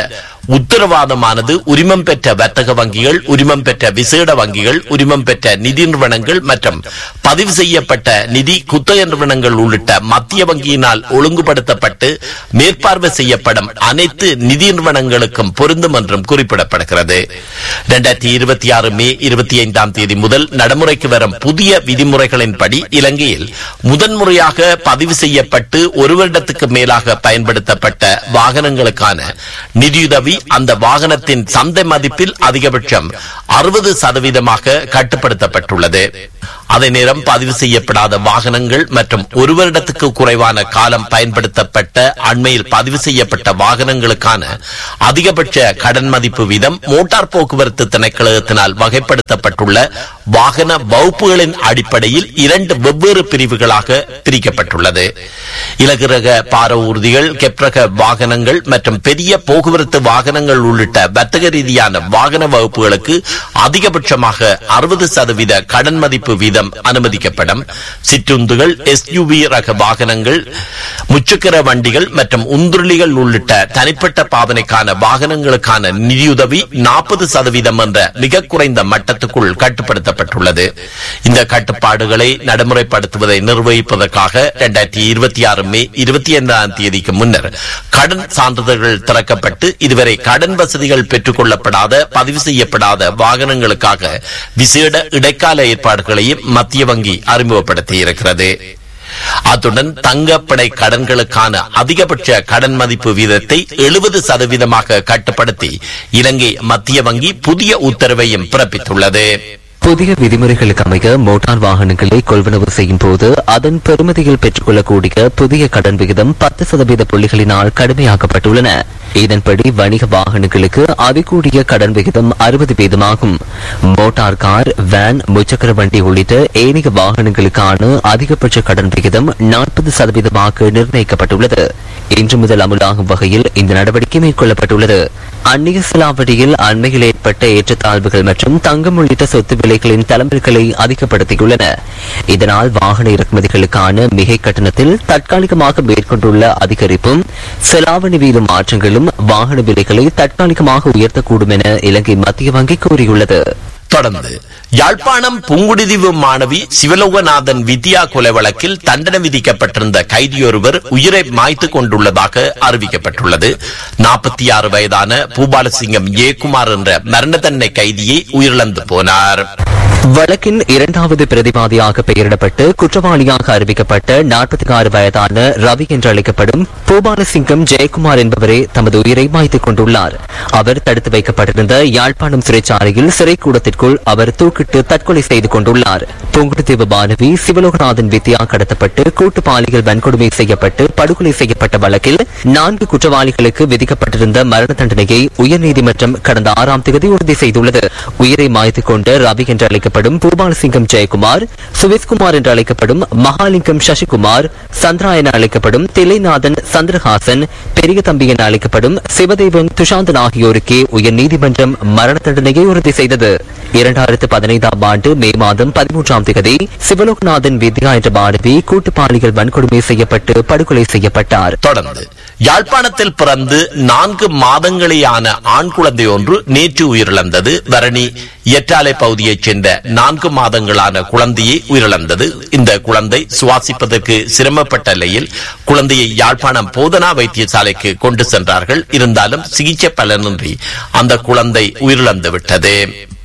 உத்தரவாதமானது உரிமம் பெற்ற வர்த்தக வங்கிகள் உரிமம் பெற்ற விசேட வங்கிகள் உரிமம் பெற்ற நிதி நிறுவனங்கள் மற்றும் பதிவு செய்யப்பட்ட நிதி குத்தக நிறுவனங்கள் உள்ளிட்ட மத்திய வங்கியினால் ஒழுங்குபடுத்தப்பட்டு மேற்பார்வை செய்யப்படும் அனைத்து நிதி நிறுவனங்களுக்கும் பொருந்தும் என்றும் குறிப்பிடப்படுகிறது இரண்டாயிரத்தி இருபத்தி ஆறு மே இருபத்தி ஐந்தாம் தேதி முதல் நடைமுறைக்கு வரும் புதிய விதிமுறைகளின்படி இலங்கையில் முதன்முறையாக பதிவு செய்யப்பட்டு ஒரு வருடத்துக்கு மேலாக பயன்படுத்தப்பட்ட வாகனங்களுக்கான நிதியுதவி அந்த வாகனத்தின் சந்தை மதிப்பில் அதிகபட்சம் அறுபது சதவீதமாக கட்டுப்படுத்தப்பட்டுள்ளது அதே நேரம் பதிவு செய்யப்படாத வாகனங்கள் மற்றும் ஒரு வருடத்துக்கு குறைவான காலம் பயன்படுத்தப்பட்ட அண்மையில் பதிவு செய்யப்பட்ட வாகனங்களுக்கான அதிகபட்ச கடன் மதிப்பு வீதம் மோட்டார் போக்குவரத்து திணைக்களத்தினால் வகைப்படுத்தப்பட்டுள்ள வாகன வகுப்புகளின் அடிப்படையில் இரண்டு வெவ்வேறு பிரிவுகளாக பிரிக்கப்பட்டுள்ளது இலகுரக பார ஊர்திகள் கெப்ரக வாகனங்கள் மற்றும் பெரிய போக்குவரத்து வாகனங்கள் உள்ளிட்ட வர்த்தக ரீதியான வாகன வகுப்புகளுக்கு அதிகபட்சமாக அறுபது சதவீத கடன் மதிப்பு வீதம் அனுமதிக்கப்படும் சிற்றுந்துகள் எஸ்யூவி ரக வாகனங்கள் முச்சக்கர வண்டிகள் மற்றும் உந்துருளிகள் உள்ளிட்ட தனிப்பட்ட பாவனைக்கான வாகனங்களுக்கான நிதியுதவி நாற்பது சதவீதம் என்ற மிக குறைந்த மட்டத்துக்குள் கட்டுப்படுத்தப்பட்டுள்ளது இந்த கட்டுப்பாடுகளை நடைமுறைப்படுத்துவதை நிர்வகிப்பதற்காக இரண்டாயிரத்தி இருபத்தி ஆறு மே இருபத்தி ஐந்தாம் தேதிக்கு முன்னர் கடன் சான்றிதழ்கள் திறக்கப்பட்டு இதுவரை கடன் வசதிகள் பெற்றுக் கொள்ளப்படாத பதிவு செய்யப்படாத வாகனங்களுக்காக விசேட இடைக்கால ஏற்பாடுகளையும் மத்திய வங்கி அறிமுகப்படுத்தி இருக்கிறது அத்துடன் தங்கப்படை கடன்களுக்கான அதிகபட்ச கடன் மதிப்பு வீதத்தை எழுபது சதவீதமாக கட்டுப்படுத்தி இலங்கை மத்திய வங்கி புதிய உத்தரவையும் பிறப்பித்துள்ளது புதிய விதிமுறைகளுக்கு அமைய மோட்டார் வாகனங்களை கொள்வனவு செய்யும் போது அதன் பெறுமதியில் பெற்றுக்கொள்ளக்கூடிய புதிய கடன் விகிதம் பத்து சதவீத புள்ளிகளினால் கடுமையாக்கப்பட்டுள்ளன இதன்படி வணிக வாகனங்களுக்கு அதிகூடிய கடன் விகிதம் அறுபது வீதமாகும் மோட்டார் கார் வேன் முச்சக்கர வண்டி உள்ளிட்ட ஏனைய வாகனங்களுக்கான அதிகபட்ச கடன் விகிதம் நாற்பது சதவீதமாக நிர்ணயிக்கப்பட்டுள்ளது இன்று முதல் அமுலாகும் வகையில் இந்த நடவடிக்கை மேற்கொள்ளப்பட்டுள்ளது அந்நிய செலாவடியில் அண்மையில் ஏற்பட்ட ஏற்றத்தாழ்வுகள் மற்றும் தங்கம் உள்ளிட்ட சொத்து விலைகளின் தலைமைகளை அதிகப்படுத்தியுள்ளன இதனால் வாகன இறக்குமதிகளுக்கான மிகை கட்டணத்தில் தற்காலிகமாக மேற்கொண்டுள்ள அதிகரிப்பும் செலாவணி வீத மாற்றங்களும் வாகன விலைகளை தற்காலிகமாக உயர்த்தக்கூடும் என இலங்கை மத்திய வங்கி கூறியுள்ளது தொடர்ந்து யாழ்ப்பாணம் புங்குடுதீவு மாணவி சிவலோகநாதன் வித்யா கொலை வழக்கில் தண்டனை விதிக்கப்பட்டிருந்த கைதியொருவர் உயிரை மாய்த்து கொண்டுள்ளதாக அறிவிக்கப்பட்டுள்ளது நாற்பத்தி ஆறு வயதான பூபாலசிங்கம் ஜெயக்குமார் என்ற மரண தண்டனை கைதியை உயிரிழந்து போனார் வழக்கின் இரண்டாவது பிரதிவாதியாக பெயரிடப்பட்டு குற்றவாளியாக அறிவிக்கப்பட்ட நாற்பத்தி ஆறு வயதான ரவி என்று அழைக்கப்படும் பூபாலசிங்கம் ஜெயக்குமார் என்பவரே தமது உயிரை மாய்த்துக் கொண்டுள்ளார் அவர் தடுத்து வைக்கப்பட்டிருந்த யாழ்ப்பாணம் சிறைச்சாலையில் சிறைக்கூடத்திற்குள் அவர் தூக்கிட்டு தற்கொலை செய்து கொண்டுள்ளார் புங்குடுதீவு மாணவி சிவலோகநாதன் வித்யா கடத்தப்பட்டு கூட்டு பாலியல் வன்கொடுமை செய்யப்பட்டு படுகொலை செய்யப்பட்ட வழக்கில் நான்கு குற்றவாளிகளுக்கு விதிக்கப்பட்டிருந்த மரண தண்டனையை உயர்நீதிமன்றம் கடந்த ஆறாம் தேதி உறுதி செய்துள்ளது உயிரை மாய்த்துக் கொண்ட ரவி என்று அழைக்கப்படும் பூபாலசிங்கம் ஜெயக்குமார் சுவிஸ்குமார் என்று அழைக்கப்படும் மகாலிங்கம் சசிகுமார் சந்திரா என அழைக்கப்படும் தில்லைநாதன் சந்திரஹாசன் பெரிய தம்பி என அழைக்கப்படும் சிவதேவன் துஷாந்தன் ஆகியோருக்கே உயர்நீதிமன்றம் மரண தண்டனையை உறுதி செய்தது இரண்டாயிரத்து பதினைந்தாம் ஆண்டு மே மாதம் பதிமூன்றாம் தேதி சிவலோகநாதன் வித்யா என்ற மாணவி கூட்டு பாலியல் வன்கொடுமை செய்யப்பட்டு படுகொலை செய்யப்பட்டார் தொடர்ந்து யாழ்ப்பாணத்தில் பிறந்து நான்கு மாதங்களேயான ஆண் குழந்தை ஒன்று நேற்று உயிரிழந்தது வரணி எட்டாலை பகுதியைச் சேர்ந்த நான்கு மாதங்களான குழந்தையை உயிரிழந்தது இந்த குழந்தை சுவாசிப்பதற்கு சிரமப்பட்ட நிலையில் குழந்தையை யாழ்ப்பாணம் போதனா வைத்தியசாலைக்கு கொண்டு சென்றார்கள் இருந்தாலும் சிகிச்சை பலனின்றி அந்த குழந்தை உயிரிழந்து விட்டது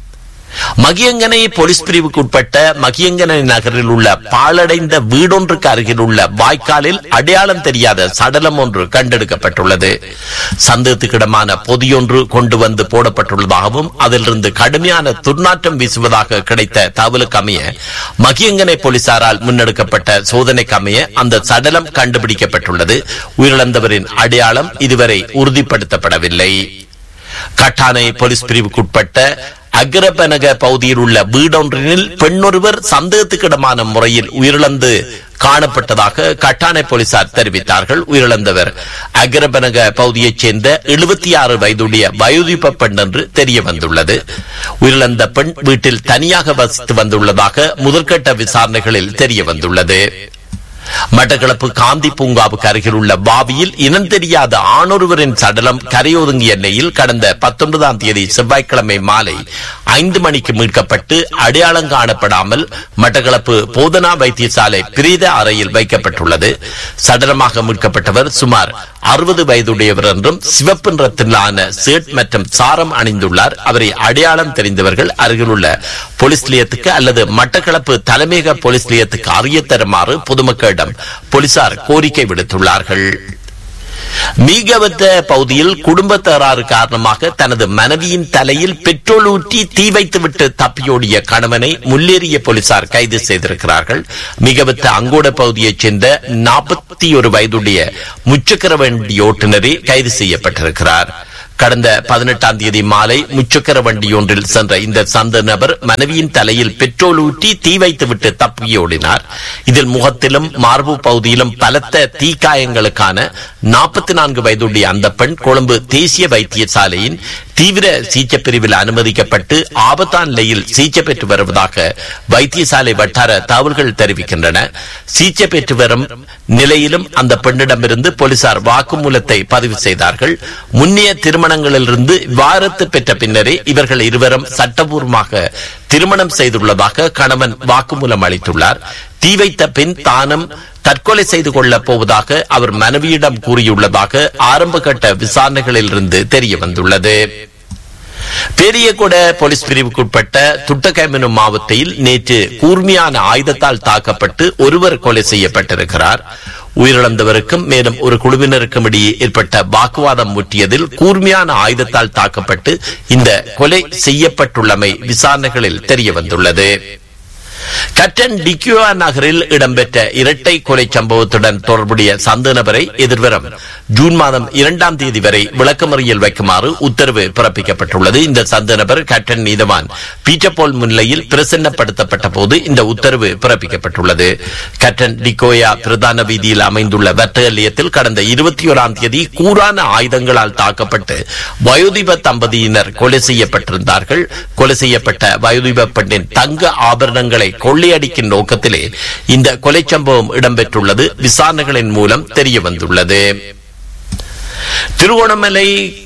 மகியங்கனை போலீஸ் பிரிவுக்கு உட்பட்ட மகியங்கனை நகரில் உள்ள பாழடைந்த வீடொன்றுக்கு அருகில் உள்ள வாய்க்காலில் அடையாளம் தெரியாத சடலம் ஒன்று கண்டெடுக்கப்பட்டுள்ளது சந்தேகத்துக்கிடமான பொதியொன்று கொண்டு வந்து போடப்பட்டுள்ளதாகவும் அதிலிருந்து கடுமையான துர்நாற்றம் வீசுவதாக கிடைத்த தகவலுக்கு அமைய மகியங்கனை போலீசாரால் முன்னெடுக்கப்பட்ட சோதனைக்கு அமைய அந்த சடலம் கண்டுபிடிக்கப்பட்டுள்ளது உயிரிழந்தவரின் அடையாளம் இதுவரை உறுதிப்படுத்தப்படவில்லை கட்டானை போலீஸ் பிரிவுக்குட்பட்ட அக்ரபனக பகுதியில் உள்ள வீடொன்றினில் பெண்ணொருவர் சந்தேகத்துக்கிடமான முறையில் உயிரிழந்து காணப்பட்டதாக கட்டானை போலீசார் தெரிவித்தார்கள் உயிரிழந்தவர் அக்ரபனக பகுதியைச் சேர்ந்த எழுபத்தி ஆறு வயதுடைய வயோதிப பெண் என்று தெரிய வந்துள்ளது உயிரிழந்த பெண் வீட்டில் தனியாக வசித்து வந்துள்ளதாக முதற்கட்ட விசாரணைகளில் தெரிய வந்துள்ளது மட்டக்களப்பு காந்தி பூங்காவுக்கு அருகில் உள்ள பாவியில் இனம் தெரியாத ஆணொருவரின் சடலம் கரையொதுங்கிய நிலையில் கடந்த பத்தொன்பதாம் தேதி செவ்வாய்க்கிழமை மாலை ஐந்து மணிக்கு மீட்கப்பட்டு அடையாளம் காணப்படாமல் மட்டக்களப்பு போதனா வைத்தியசாலை பிரேத அறையில் வைக்கப்பட்டுள்ளது சடலமாக மீட்கப்பட்டவர் சுமார் அறுபது வயதுடையவர் என்றும் சிவப்பு நிறத்திலான சேட் மற்றும் சாரம் அணிந்துள்ளார் அவரை அடையாளம் தெரிந்தவர்கள் அருகிலுள்ள போலீஸ் நிலையத்துக்கு அல்லது மட்டக்களப்பு தலைமையக போலீஸ் நிலையத்துக்கு அறிய தருமாறு பொதுமக்களிடம் போலீசார் கோரிக்கை விடுத்துள்ளார்கள் மீகவத்த பகுதியில் குடும்ப தகராறு காரணமாக தனது மனைவியின் தலையில் பெட்ரோல் ஊற்றி தீ வைத்துவிட்டு தப்பியோடிய கணவனை முல்லேறிய போலீசார் கைது செய்திருக்கிறார்கள் மிகவத்த அங்கோட பகுதியைச் சேர்ந்த நாற்பத்தி ஒரு வயதுடைய முச்சக்கர வண்டி ஓட்டுநரே கைது செய்யப்பட்டிருக்கிறார் கடந்த பதினெட்டாம் தேதி மாலை முச்சக்கர வண்டியொன்றில் சென்ற இந்த சந்த நபர் மனைவியின் தலையில் பெட்ரோல் ஊற்றி தீ வைத்துவிட்டு தப்பியோடினார் இதில் முகத்திலும் மார்பு பகுதியிலும் பலத்த தீக்காயங்களுக்கான நாற்பத்தி நான்கு வயதுடைய அந்த பெண் கொழும்பு தேசிய வைத்தியசாலையின் தீவிர சிகிச்சை பிரிவில் அனுமதிக்கப்பட்டு ஆபத்தான நிலையில் சிகிச்சை பெற்று வருவதாக வைத்தியசாலை வட்டார தகவல்கள் தெரிவிக்கின்றன சிகிச்சை பெற்று வரும் நிலையிலும் அந்த பெண்ணிடமிருந்து போலீசார் வாக்குமூலத்தை பதிவு செய்தார்கள் முன்னைய திருமணங்களிலிருந்து விவாகரத்து பெற்ற பின்னரே இவர்கள் இருவரும் சட்டபூர்வமாக திருமணம் செய்துள்ளதாக கணவன் வாக்குமூலம் அளித்துள்ளார் தீ வைத்த பெண் தானும் தற்கொலை செய்து கொள்ளப் போவதாக அவர் மனைவியிடம் கூறியுள்ளதாக ஆரம்ப கட்ட விசாரணைகளிலிருந்து தெரிய வந்துள்ளது பெரியகுட போலீஸ் பிரிவுக்குட்பட்ட துட்டகைமனு மாவட்டத்தில் நேற்று கூர்மையான ஆயுதத்தால் தாக்கப்பட்டு ஒருவர் கொலை செய்யப்பட்டிருக்கிறார் உயிரிழந்தவருக்கும் மேலும் ஒரு குழுவினருக்கும் இடையே ஏற்பட்ட வாக்குவாதம் முற்றியதில் கூர்மையான ஆயுதத்தால் தாக்கப்பட்டு இந்த கொலை செய்யப்பட்டுள்ளமை விசாரணைகளில் தெரிய வந்துள்ளது கட்டன் டிக்யூயா நகரில் இடம்பெற்ற இரட்டை கொலை சம்பவத்துடன் தொடர்புடைய சந்த நபரை எதிர்வரும் ஜூன் மாதம் இரண்டாம் தேதி வரை விளக்கமறியல் வைக்குமாறு உத்தரவு பிறப்பிக்கப்பட்டுள்ளது இந்த சந்த நபர் கட்டன் நீதவான் பீட்டர் போல் முன்னிலையில் பிரசன்னப்படுத்தப்பட்ட போது இந்த உத்தரவு பிறப்பிக்கப்பட்டுள்ளது கட்டன் டிகோயா பிரதான வீதியில் அமைந்துள்ள வர்த்தக நிலையத்தில் கடந்த இருபத்தி ஓராம் தேதி கூரான ஆயுதங்களால் தாக்கப்பட்டு வயோதிப தம்பதியினர் கொலை செய்யப்பட்டிருந்தார்கள் கொலை செய்யப்பட்ட வயோதிப பெண்ணின் தங்க ஆபரணங்களை கொள்ளையடிக்கும் நோக்கத்திலே இந்த கொலை சம்பவம் இடம்பெற்றுள்ளது விசாரணைகளின் மூலம் தெரிய வந்துள்ளது திருவோணமலை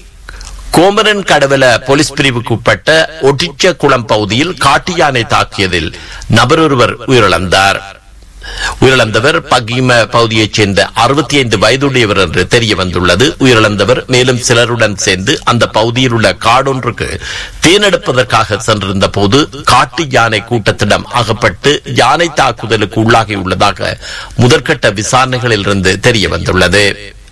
கோமரன் கடவல போலீஸ் பிரிவுக்கு உட்பட்ட ஒட்டிச்ச குளம் பகுதியில் காட்டு யானை தாக்கியதில் நபரொருவர் உயிரிழந்தார் உயிரிழந்தவர் பகிம பகுதியைச் சேர்ந்த அறுபத்தி ஐந்து வயதுடையவர் என்று தெரிய வந்துள்ளது உயிரிழந்தவர் மேலும் சிலருடன் சேர்ந்து அந்த பகுதியில் உள்ள காடொன்றுக்கு தேனெடுப்பதற்காக சென்றிருந்த போது காட்டு யானை கூட்டத்திடம் அகப்பட்டு யானை தாக்குதலுக்கு உள்ளாகியுள்ளதாக முதற்கட்ட விசாரணைகளில் இருந்து தெரிய வந்துள்ளது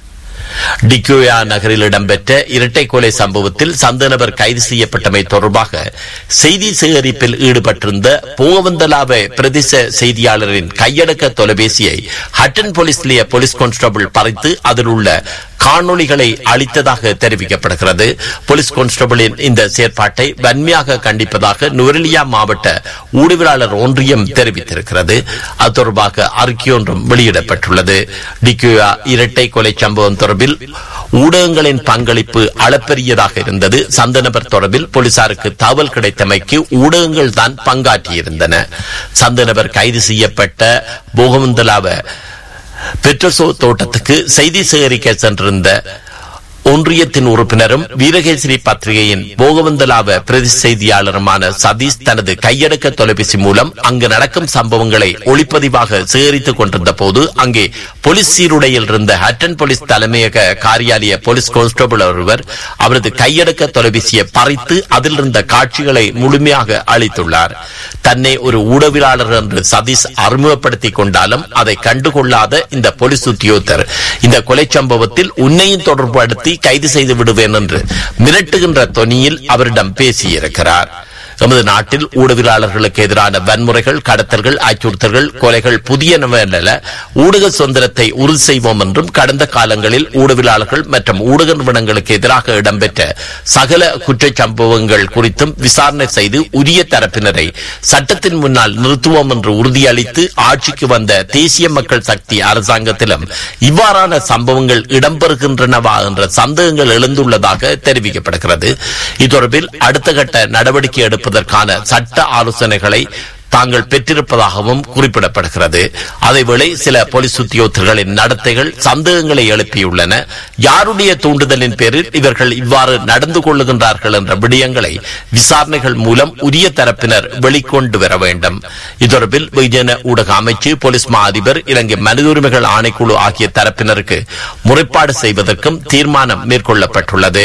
டிக்யூயா நகரில் இடம்பெற்ற இரட்டை கொலை சம்பவத்தில் சந்த நபர் கைது செய்யப்பட்டமை தொடர்பாக செய்தி சேகரிப்பில் ஈடுபட்டிருந்த பூவந்தலாவ பிரதேச செய்தியாளரின் கையடக்க தொலைபேசியை ஹட்டன் போலீஸ் நிலைய போலீஸ் கான்ஸ்டபிள் பறித்து அதில் உள்ள காணொளிகளை அளித்ததாக தெரிவிக்கப்படுகிறது போலீஸ் கான்ஸ்டபிளின் இந்த செயற்பாட்டை வன்மையாக கண்டிப்பதாக நுவரெலியா மாவட்ட ஊடகவியலாளர் ஒன்றியம் தெரிவித்திருக்கிறது அது தொடர்பாக அறிக்கையொன்றும் வெளியிடப்பட்டுள்ளது டிக்யூயா இரட்டை கொலை சம்பவம் தொடர்பில் ஊடகங்களின் பங்களிப்பு அளப்பெரியதாக இருந்தது சந்தனபர் தொடர்பில் போலீசாருக்கு தகவல் கிடைத்தமைக்கு ஊடகங்கள் தான் பங்காற்றியிருந்தன சந்தனபர் கைது செய்யப்பட்ட போகமுந்தலாவ பெட்ரசோ தோட்டத்துக்கு செய்தி சேகரிக்க சென்றிருந்த ஒன்றியத்தின் உறுப்பினரும் வீரகேசரி பத்திரிகையின் போகவந்தலாவ பிரதி செய்தியாளருமான சதீஷ் தனது கையடக்க தொலைபேசி மூலம் அங்கு நடக்கும் சம்பவங்களை ஒளிப்பதிவாக சேகரித்துக் கொண்டிருந்த போது அங்கே போலீஸ் சீருடையில் இருந்த ஹட்டன் போலீஸ் தலைமையக காரியாலய போலீஸ் கான்ஸ்டபிள் ஒருவர் அவரது கையடக்க தொலைபேசியை பறித்து அதில் இருந்த காட்சிகளை முழுமையாக அளித்துள்ளார் தன்னை ஒரு ஊடகவியலாளர் என்று சதீஷ் அறிமுகப்படுத்திக் கொண்டாலும் அதை கண்டுகொள்ளாத இந்த போலீஸ் உத்தியோகத்தர் இந்த கொலை சம்பவத்தில் உன்னையும் தொடர்புபடுத்தி கைது செய்து விடுவேன் என்று மிரட்டுகின்ற தொனியில் அவரிடம் பேசியிருக்கிறார் எமது நாட்டில் ஊடகவியலாளர்களுக்கு எதிரான வன்முறைகள் கடத்தல்கள் அச்சுறுத்தல்கள் கொலைகள் புதியனவல்ல ஊடக சுதந்திரத்தை உறுதி செய்வோம் என்றும் கடந்த காலங்களில் ஊடகவியலாளர்கள் மற்றும் ஊடக நிறுவனங்களுக்கு எதிராக இடம்பெற்ற சகல குற்றச் சம்பவங்கள் குறித்தும் விசாரணை செய்து உரிய தரப்பினரை சட்டத்தின் முன்னால் நிறுத்துவோம் என்று உறுதியளித்து ஆட்சிக்கு வந்த தேசிய மக்கள் சக்தி அரசாங்கத்திலும் இவ்வாறான சம்பவங்கள் இடம்பெறுகின்றனவா என்ற சந்தேகங்கள் எழுந்துள்ளதாக தெரிவிக்கப்படுகிறது இது தொடர்பில் அடுத்த கட்ட நடவடிக்கை எடுப்பதற்கான சட்ட ஆலோசனைகளை தாங்கள் பெற்றிருப்பதாகவும் குறிப்பிடப்படுகிறது அதேவேளை சில போலீஸ் உத்தியோகத்தர்களின் நடத்தைகள் சந்தேகங்களை எழுப்பியுள்ளன யாருடைய தூண்டுதலின் பேரில் இவர்கள் இவ்வாறு நடந்து கொள்ளுகின்றார்கள் என்ற விடயங்களை விசாரணைகள் மூலம் உரிய தரப்பினர் வெளிக்கொண்டு வர வேண்டும் இதொடர்பில் வெகுஜன ஊடக அமைச்சு போலீஸ் மா அதிபர் இலங்கை மனித உரிமைகள் ஆணைக்குழு ஆகிய தரப்பினருக்கு முறைப்பாடு செய்வதற்கும் தீர்மானம் மேற்கொள்ளப்பட்டுள்ளது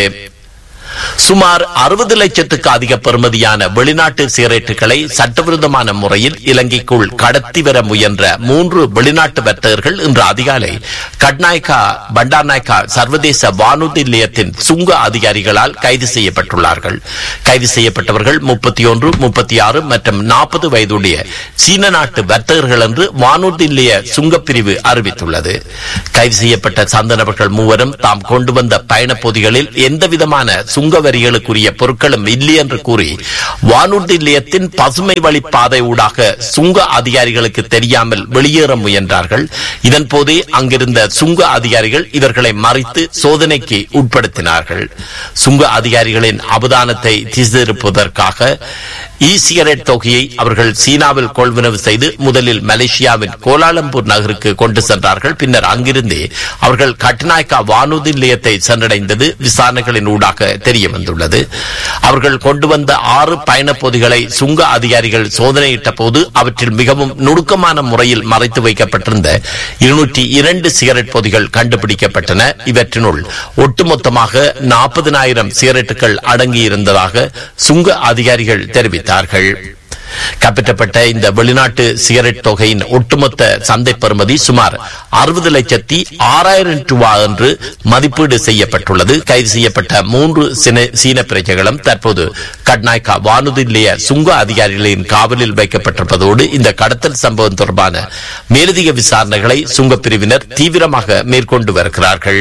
சுமார் அறுபது லட்சத்துக்கு அதிக பெறுமதியான வெளிநாட்டு சிகரெட்டுகளை சட்டவிரோதமான முறையில் இலங்கைக்குள் கடத்தி வர முயன்ற மூன்று வெளிநாட்டு வர்த்தகர்கள் இன்று அதிகாலை கட்நாயக்கா பண்டார்நாயக்கா சர்வதேச வானூர்தி நிலையத்தின் சுங்க அதிகாரிகளால் கைது செய்யப்பட்டுள்ளார்கள் கைது செய்யப்பட்டவர்கள் முப்பத்தி ஒன்று முப்பத்தி ஆறு மற்றும் நாற்பது வயதுடைய சீன நாட்டு வர்த்தகர்கள் என்று வானூர்தி நிலைய சுங்கப்பிரிவு அறிவித்துள்ளது கைது செய்யப்பட்ட சந்த நபர்கள் மூவரும் தாம் கொண்டு வந்த பயணப் பொதிகளில் எந்தவிதமான சுங்க வரிகளுக்குரிய பொருட்களும் இல்லை என்று கூறி வானூர்தி நிலையத்தின் பசுமை வழி பாதை ஊடாக சுங்க அதிகாரிகளுக்கு தெரியாமல் வெளியேற முயன்றார்கள் இதன் போதே அங்கிருந்த சுங்க அதிகாரிகள் இவர்களை மறைத்து சோதனைக்கு உட்படுத்தினார்கள் சுங்க அதிகாரிகளின் அவதானத்தை திசைதிருப்பதற்காக இ சிகரெட் தொகையை அவர்கள் சீனாவில் கொள்வனவு செய்து முதலில் மலேசியாவின் கோலாலம்பூர் நகருக்கு கொண்டு சென்றார்கள் பின்னர் அங்கிருந்தே அவர்கள் கட்நாயக்கா வானூர்தி நிலையத்தை சென்றடைந்தது விசாரணைகளின் ஊடாக தெரிய வந்துள்ளது அவர்கள் கொண்டு வந்த ஆறு பயணப் பொதிகளை சுங்க அதிகாரிகள் சோதனையிட்ட போது அவற்றில் மிகவும் நுணுக்கமான முறையில் மறைத்து வைக்கப்பட்டிருந்த இருநூற்றி இரண்டு சிகரெட் பொதிகள் கண்டுபிடிக்கப்பட்டன இவற்றினுள் ஒட்டுமொத்தமாக நாற்பதினாயிரம் சிகரெட்டுகள் அடங்கியிருந்ததாக சுங்க அதிகாரிகள் தெரிவித்தார்கள் கைப்பற்றப்பட்ட இந்த வெளிநாட்டு சிகரெட் தொகையின் ஒட்டுமொத்த சந்தை பெறுமதி சுமார் அறுபது லட்சத்தி ஆறாயிரம் ரூபாய் என்று மதிப்பீடு செய்யப்பட்டுள்ளது கைது செய்யப்பட்ட மூன்று சின- சீன பிரஜைகளும் தற்போது கட்நாயக்கா வானூர்தி நிலைய சுங்க அதிகாரிகளின் காவலில் வைக்கப்பட்டிருப்பதோடு இந்த கடத்தல் சம்பவம் தொடர்பான மேலதிக விசாரணைகளை சுங்கப் பிரிவினர் தீவிரமாக மேற்கொண்டு வருகிறார்கள்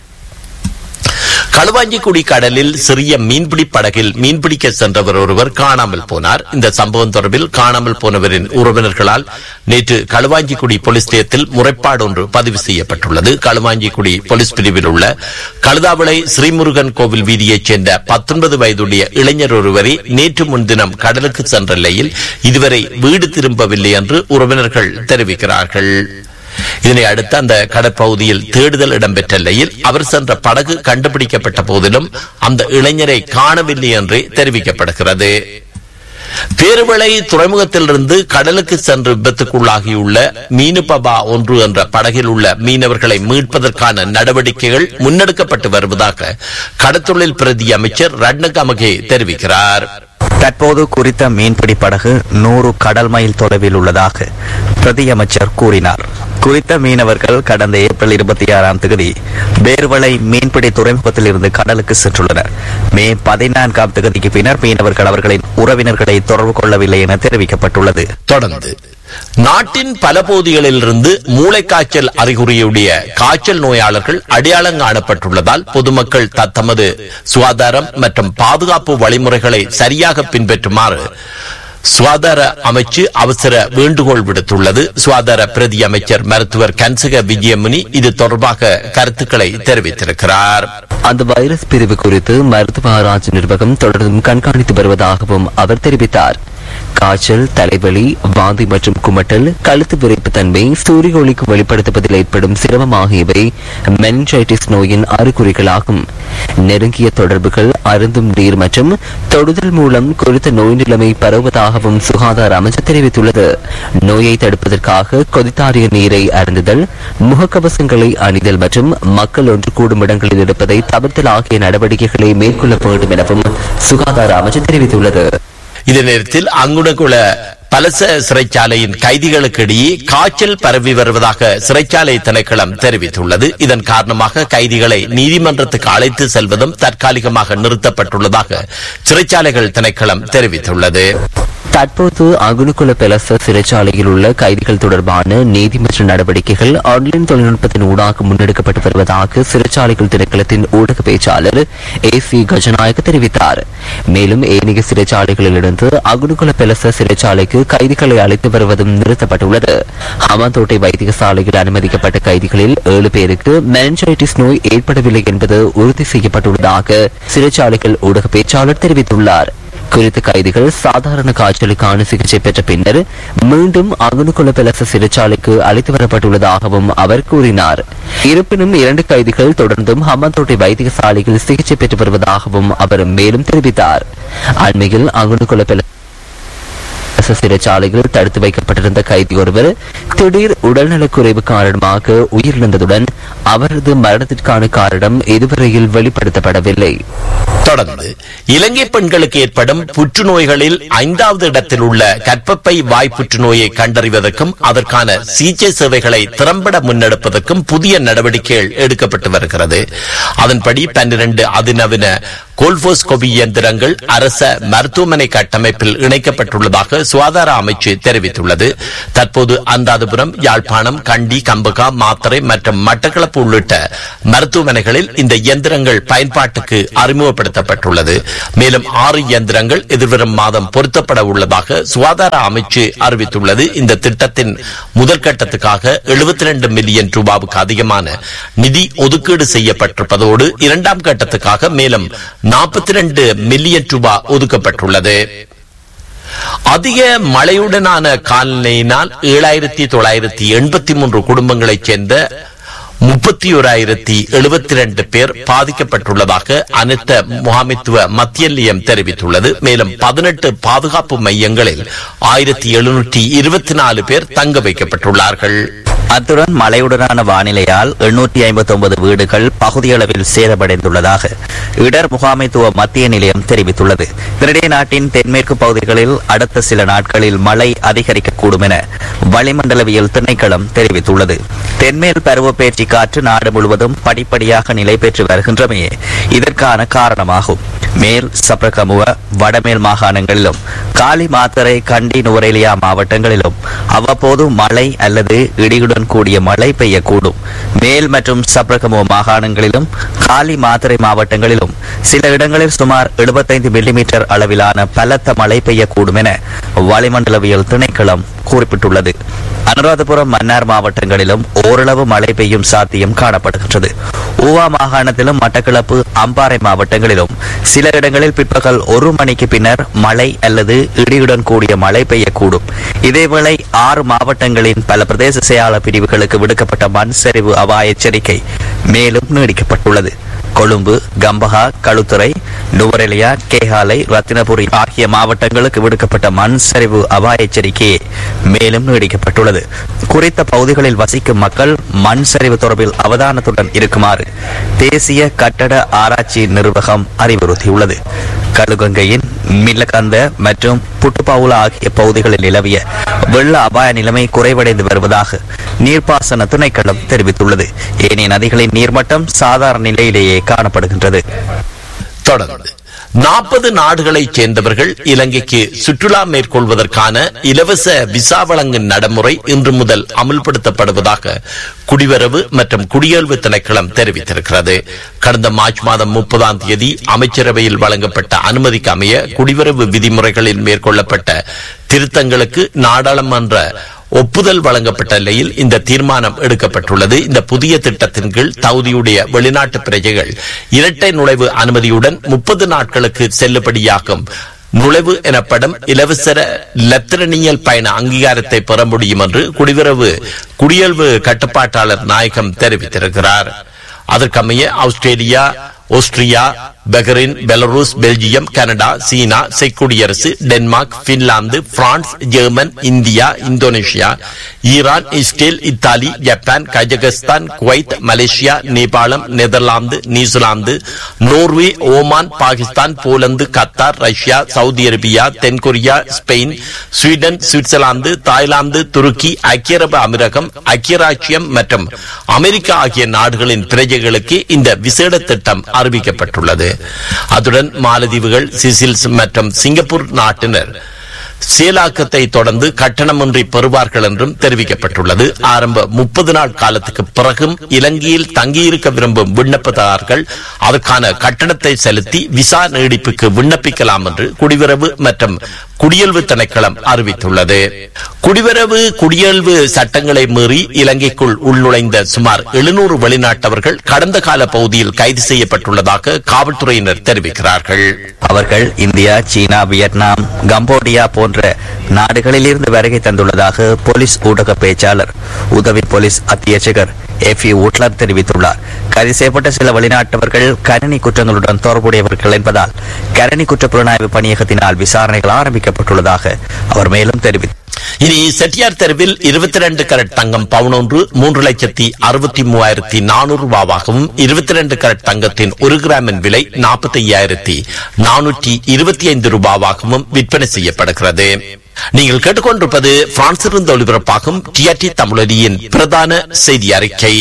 களுவாஞ்சிக்குடி கடலில் சிறிய மீன்பிடி படகில் மீன்பிடிக்க சென்றவர் ஒருவர் காணாமல் போனார் இந்த சம்பவம் தொடர்பில் காணாமல் போனவரின் உறவினர்களால் நேற்று களுவாஞ்சிக்குடி போலீஸ் நிலையத்தில் முறைப்பாடு ஒன்று பதிவு செய்யப்பட்டுள்ளது களுவாஞ்சிக்குடி போலீஸ் பிரிவில் உள்ள கழுதாவிளை ஸ்ரீமுருகன் கோவில் வீதியைச் சேர்ந்த பத்தொன்பது வயதுடைய இளைஞர் ஒருவரை நேற்று முன்தினம் கடலுக்கு சென்ற நிலையில் இதுவரை வீடு திரும்பவில்லை என்று உறவினர்கள் தெரிவிக்கிறார்கள் இதனை அடுத்து அந்த கடற்பகுதியில் தேடுதல் இடம்பெற்ற நிலையில் அவர் சென்ற படகு கண்டுபிடிக்கப்பட்ட போதிலும் அந்த இளைஞரை காணவில்லை என்றே தெரிவிக்கப்படுகிறது பேருவளை துறைமுகத்திலிருந்து கடலுக்கு சென்று விபத்துக்குள்ளாகியுள்ள மீனுபபா ஒன்று என்ற படகில் உள்ள மீனவர்களை மீட்பதற்கான நடவடிக்கைகள் முன்னெடுக்கப்பட்டு வருவதாக கடத்தொழில் பிரதி அமைச்சர் ரட்னகமகே தெரிவிக்கிறார் தற்போது குறித்த மீன்பிடி படகு நூறு கடல் மைல் தொலைவில் உள்ளதாக பிரதி அமைச்சர் கூறினார் குறித்த மீனவர்கள் கடந்த ஏப்ரல் இருபத்தி ஆறாம் தேதி பேர்வளை மீன்பிடி துறைமுகத்தில் இருந்து கடலுக்கு சென்றுள்ளனர் மே பதினான்காம் தேதிக்கு பின்னர் மீனவர்கள் அவர்களின் உறவினர்களை தொடர்பு கொள்ளவில்லை என தெரிவிக்கப்பட்டுள்ளது தொடர்ந்து நாட்டின் பல பகுதிகளிலிருந்து மூளைக்காய்ச்சல் அறிகுறியுடைய காய்ச்சல் நோயாளர்கள் அடையாளம் காணப்பட்டுள்ளதால் பொதுமக்கள் தத்தமது சுகாதாரம் மற்றும் பாதுகாப்பு வழிமுறைகளை சரியாக பின்பற்றுமாறு சுகாதார அமைச்சு அவசர வேண்டுகோள் விடுத்துள்ளது சுகாதார பிரதி அமைச்சர் மருத்துவர் கன்சக விஜயமுனி இது தொடர்பாக கருத்துக்களை தெரிவித்திருக்கிறார் அந்த வைரஸ் பிரிவு குறித்து மருத்துவ ஆராய்ச்சி நிர்வாகம் தொடர்ந்தும் கண்காணித்து வருவதாகவும் அவர் தெரிவித்தார் காய்ச்சல் தலைவலி வாந்தி மற்றும் குமட்டல் கழுத்து விரைப்புத்தன்மை சூரிய ஒளிக்கு வெளிப்படுத்துவதில் ஏற்படும் சிரமம் ஆகியவை மெனிஞ்சைட்டிஸ் நோயின் அறிகுறிகளாகும் நெருங்கிய தொடர்புகள் அருந்தும் நீர் மற்றும் தொடுதல் மூலம் குறித்த நோய் நிலைமை பரவுவதாகவும் சுகாதார அமைச்சு தெரிவித்துள்ளது நோயை தடுப்பதற்காக கொதித்தாரிய நீரை அருந்துதல் முகக்கவசங்களை அணிதல் மற்றும் மக்கள் ஒன்று கூடும் இடங்களில் இருப்பதை தவிர்த்தல் ஆகிய நடவடிக்கைகளை மேற்கொள்ள வேண்டும் எனவும் சுகாதார அமைச்சு தெரிவித்துள்ளது இதே நேரத்தில் அங்குணகுல பலச சிறைச்சாலையின் கைதிகளுக்கிடையே காய்ச்சல் பரவி வருவதாக சிறைச்சாலை திணைக்களம் தெரிவித்துள்ளது இதன் காரணமாக கைதிகளை நீதிமன்றத்துக்கு அழைத்து செல்வதும் தற்காலிகமாக நிறுத்தப்பட்டுள்ளதாக சிறைச்சாலைகள் திணைக்களம் தெரிவித்துள்ளது தற்போது அகுணுகுல பெலச சிறைச்சாலையில் உள்ள கைதிகள் தொடர்பான நீதிமன்ற நடவடிக்கைகள் ஆன்லைன் தொழில்நுட்பத்தின் ஊடாக முன்னெடுக்கப்பட்டு வருவதாக சிறைச்சாலைகள் திணைக்களத்தின் ஊடக பேச்சாளர் ஏ சி கஜநாயக தெரிவித்தார் மேலும் ஏனைய சிறைச்சாலைகளிலிருந்து அகுணுகுல பெலச சிறைச்சாலைக்கு கைதிகளை அழைத்து வருவதும் நிறுத்தப்பட்டுள்ளது ஹமாந்தோட்டை வைத்தியசாலையில் அனுமதிக்கப்பட்ட கைதிகளில் ஏழு பேருக்கு மெனஞ்சைட்டிஸ் நோய் ஏற்படவில்லை என்பது உறுதி செய்யப்பட்டுள்ளதாக சிறைச்சாலைகள் ஊடக பேச்சாளர் தெரிவித்துள்ளார் குறித்த கைதிகள் சாதாரண காய்ச்சலுக்கான சிகிச்சை பெற்ற பின்னர் மீண்டும் அங்குனுகுல பெலச சிறைச்சாலைக்கு அழைத்து வரப்பட்டுள்ளதாகவும் அவர் கூறினார் இருப்பினும் இரண்டு கைதிகள் தொடர்ந்தும் ஹம்மந்தோட்டை வைத்தியசாலையில் சிகிச்சை பெற்று வருவதாகவும் அவர் மேலும் தெரிவித்தார் அண்மையில் அங்குனுகுல பெல அரசு சிறைச்சாலையில் தடுத்து வைக்கப்பட்டிருந்த கைதி ஒருவர் திடீர் உடல்நலக்குறைவு காரணமாக உயிரிழந்ததுடன் அவரது மரணத்திற்கான காரணம் இதுவரையில் வெளிப்படுத்தப்படவில்லை தொடர்ந்து இலங்கை பெண்களுக்கு ஏற்படும் புற்றுநோய்களில் ஐந்தாவது இடத்தில் உள்ள கற்பப்பை வாய் புற்றுநோயை கண்டறிவதற்கும் அதற்கான சிகிச்சை சேவைகளை திறம்பட முன்னெடுப்பதற்கும் புதிய நடவடிக்கைகள் எடுக்கப்பட்டு வருகிறது அதன்படி பன்னிரண்டு அதிநவீன கோல்போஸ்கோபி இயந்திரங்கள் அரச மருத்துவமனை கட்டமைப்பில் இணைக்கப்பட்டுள்ளதாக சுகாதார அமைச்சு தெரிவித்துள்ளது தற்போது அந்தாதுபுரம் யாழ்ப்பாணம் கண்டி கம்பகா மாத்தறை மற்றும் மட்டக்களப்பு உள்ளிட்ட மருத்துவமனைகளில் இந்த இயந்திரங்கள் பயன்பாட்டுக்கு அறிமுகப்படுத்தப்பட்டுள்ளது மேலும் ஆறு இயந்திரங்கள் எதிர்வரும் மாதம் பொருத்தப்பட உள்ளதாக சுகாதார அமைச்சு அறிவித்துள்ளது இந்த திட்டத்தின் முதல் கட்டத்துக்காக எழுபத்தி ரெண்டு மில்லியன் ரூபாவுக்கு அதிகமான நிதி ஒதுக்கீடு செய்யப்பட்டிருப்பதோடு இரண்டாம் கட்டத்துக்காக மேலும் நாற்பத்தி ரெண்டு மில்லியன் ரூபாய் ஒதுக்கப்பட்டுள்ளது அதிக மழையுடனான காலநிலையினால் ஏழாயிரத்தி தொள்ளாயிரத்தி எண்பத்தி மூன்று குடும்பங்களைச் சேர்ந்த முப்பத்தி ஓராயிரத்தி எழுபத்தி ரெண்டு பேர் பாதிக்கப்பட்டுள்ளதாக அனைத்த முகாமித்துவ மத்திய நிலையம் தெரிவித்துள்ளது மேலும் பதினெட்டு பாதுகாப்பு மையங்களில் ஆயிரத்தி எழுநூற்றி இருபத்தி நாலு பேர் தங்க வைக்கப்பட்டுள்ளார்கள் அத்துடன் மழையுடனான வானிலையால் எண்ணூற்றி ஐம்பத்தி ஒன்பது வீடுகள் பகுதியளவில் சேதமடைந்துள்ளதாக இடர் முகாமைத்துவ மத்திய நிலையம் தெரிவித்துள்ளது இதனிடையே நாட்டின் தென்மேற்கு பகுதிகளில் அடுத்த சில நாட்களில் மழை அதிகரிக்கக்கூடும் என வளிமண்டலவியல் திணைக்களம் தெரிவித்துள்ளது தென்மேல் பருவப்பேச்சு காற்று நாடு முழுவதும் படிப்படியாக நிலை பெற்று வருகின்றமையே இதற்கான காரணமாகும் மேல் சப்ரகமுவ வடமேல் மாகாணங்களிலும் காலி மாத்தறை கண்டி நுவரெலியா மாவட்டங்களிலும் அவ்வப்போது மழை அல்லது இடியுடன் கூடிய மழை பெய்யக்கூடும் மேல் மற்றும் சப்ரகமுவ மாகாணங்களிலும் காலி மாத்தறை மாவட்டங்களிலும் சில இடங்களில் சுமார் 75 மில்லிமீட்டர் அளவிலான பலத்த மழை பெய்யக்கூடும் என வளிமண்டலவியல் திணைக்களம் குறிப்பிட்டுள்ளது அனுராதபுரம் மன்னார் மாவட்டங்களிலும் ஓரளவு மழை பெய்யும் சாத்தியம் காணப்படுகின்றது ஊவா மாகாணத்திலும் மட்டக்களப்பு அம்பாறை மாவட்டங்களிலும் சில இடங்களில் பிற்பகல் ஒரு மணிக்கு பின்னர் மழை அல்லது இடியுடன் கூடிய மழை பெய்யக்கூடும் இதேவேளை ஆறு மாவட்டங்களின் பல பிரதேச செயலாளர் பிரிவுகளுக்கு விடுக்கப்பட்ட மண் சரிவு அபாய எச்சரிக்கை மேலும் நீடிக்கப்பட்டுள்ளது கொழும்பு கம்பஹா களுத்துறை நுவரெலியா கேகாலை ரத்தினபுரி ஆகிய மாவட்டங்களுக்கு விடுக்கப்பட்ட மண் சரிவு அபாய எச்சரிக்கையே மேலும் நீடிக்கப்பட்டுள்ளது குறித்த பகுதிகளில் வசிக்கும் மக்கள் மண் சரிவு தொடர்பில் அவதானத்துடன் இருக்குமாறு தேசிய கட்டட ஆராய்ச்சி நிர்வாகம் அறிவுறுத்தியுள்ளது கழுகங்கையின் மில்லகந்த மற்றும் புட்டுப்பாவுலா ஆகிய பகுதிகளில் நிலவிய வெள்ள அபாய நிலைமை குறைவடைந்து வருவதாக நீர்ப்பாசன திணைக்களம் தெரிவித்துள்ளது ஏனைய நதிகளின் நீர்மட்டம் சாதாரண நிலையிலேயே காணப்படுகின்றது தொடர்ந்து நாற்பது நாடுகளைச் சேர்ந்தவர்கள் இலங்கைக்கு சுற்றுலா மேற்கொள்வதற்கான இலவச விசா வழங்கும் நடைமுறை இன்று முதல் அமுல்படுத்தப்படுவதாக குடிவரவு மற்றும் குடியேழ்வு திணைக்களம் தெரிவித்திருக்கிறது கடந்த மார்ச் மாதம் முப்பதாம் தேதி அமைச்சரவையில் வழங்கப்பட்ட அனுமதிக்கு அமைய குடிவரவு விதிமுறைகளில் மேற்கொள்ளப்பட்ட திருத்தங்களுக்கு நாடாளுமன்ற ஒப்புதல் வழங்கப்பட்ட நிலையில் இந்த தீர்மானம் எடுக்கப்பட்டுள்ளது இந்த புதிய திட்டத்தின் கீழ் தகுதியுடைய வெளிநாட்டு பிரஜைகள் இரட்டை நுழைவு அனுமதியுடன் முப்பது நாட்களுக்கு செல்லுபடியாகும் நுழைவு எனப்படும் இலவசர லத்திரனியல் பயண அங்கீகாரத்தை பெற முடியும் என்று குடிவரவு குடியல்வு கட்டுப்பாட்டாளர் நாயகம் தெரிவித்திருக்கிறார் அதற்கமைய Australia Austria Bahrain Belarus Belgium Canada சீனா செக் குடியரசு Denmark Finland France German India Indonesia Iran Israel Italy Japan Kazakhstan Kuwait Malaysia நேபாளம் Netherlands New Zealand Norway Oman Pakistan Poland Qatar Russia Saudi Arabia தென்கொரியா ஸ்பெயின் ஸ்வீடன் சுவிட்சர்லாந்து தாய்லாந்து துருக்கி ஐக்கிய அரபு அமீரகம் ஐக்கிய ராச்சியம் மற்றும் அமெரிக்கா ஆகிய நாடுகளின் பிரஜைகளுக்கு இந்த விசேட திட்டம் அறிவிக்கப்பட்டுள்ளது அதுடன் மாலத்தீவுகள் சிசில்ஸ் மற்றும் சிங்கப்பூர் நாட்டினர் செயலாக்கத்தை தொடர்ந்து கட்டணமின்றி பெறுவார்கள் என்றும் தெரிவிக்கப்பட்டுள்ளது ஆரம்ப முப்பது நாள் காலத்துக்கு பிறகும் இலங்கையில் தங்கியிருக்க விரும்பும் விண்ணப்பதாரர்கள் அதற்கான கட்டணத்தை செலுத்தி விசா நீடிப்புக்கு விண்ணப்பிக்கலாம் என்று குடிவரவு மற்றும் குடியல்வு திணைக்களம் அறிவித்துள்ளது குடிவரவு குடியல்வு சட்டங்களை மீறி இலங்கைக்குள் உள்நுழைந்த சுமார் எழுநூறு வெளிநாட்டவர்கள் கடந்த கால பகுதியில் கைது செய்யப்பட்டுள்ளதாக காவல்துறையினர் தெரிவிக்கிறார்கள் அவர்கள் இந்தியா சீனா வியட்நாம் கம்போடியா போன்ற நாடுகளிலிருந்து வருகை தந்துள்ளதாக போலீஸ் ஊடக பேச்சாளர் உதவி போலீஸ் அத்தியட்சகர் எஃப் உட்லர் தெரிவித்துள்ளார் கைது செய்யப்பட்ட சில வெளிநாட்டவர்கள் கணினி குற்றங்களுடன் தொடர்புடையவர்கள் என்பதால் கணினி குற்ற புலனாய்வு பணியகத்தினால் விசாரணைகள் ஆரம்பிக்கப்பட்டுள்ளதாக அவர் மேலும் தெரிவித்தார் இனி செட்டியார் தெருவில் இருபத்தி ரெண்டு கரட் தங்கம் பவுன் ஒன்று மூன்று லட்சத்தி அறுபத்தி மூவாயிரத்தி நானூறு ரூபாவாகவும் இருபத்தி ரெண்டு கரட் தங்கத்தின் ஒரு கிராமின் விலை நாற்பத்தி ஐயாயிரத்தி நானூற்றி இருபத்தி ஐந்து ரூபாவாகவும் விற்பனை செய்யப்படுகிறது நீங்கள் கேட்டுக்கொண்டிருப்பது பிரான்சிலிருந்து ஒளிபரப்பாகும் டிஆர்டி தமிழொலியின் பிரதான செய்தி அறிக்கை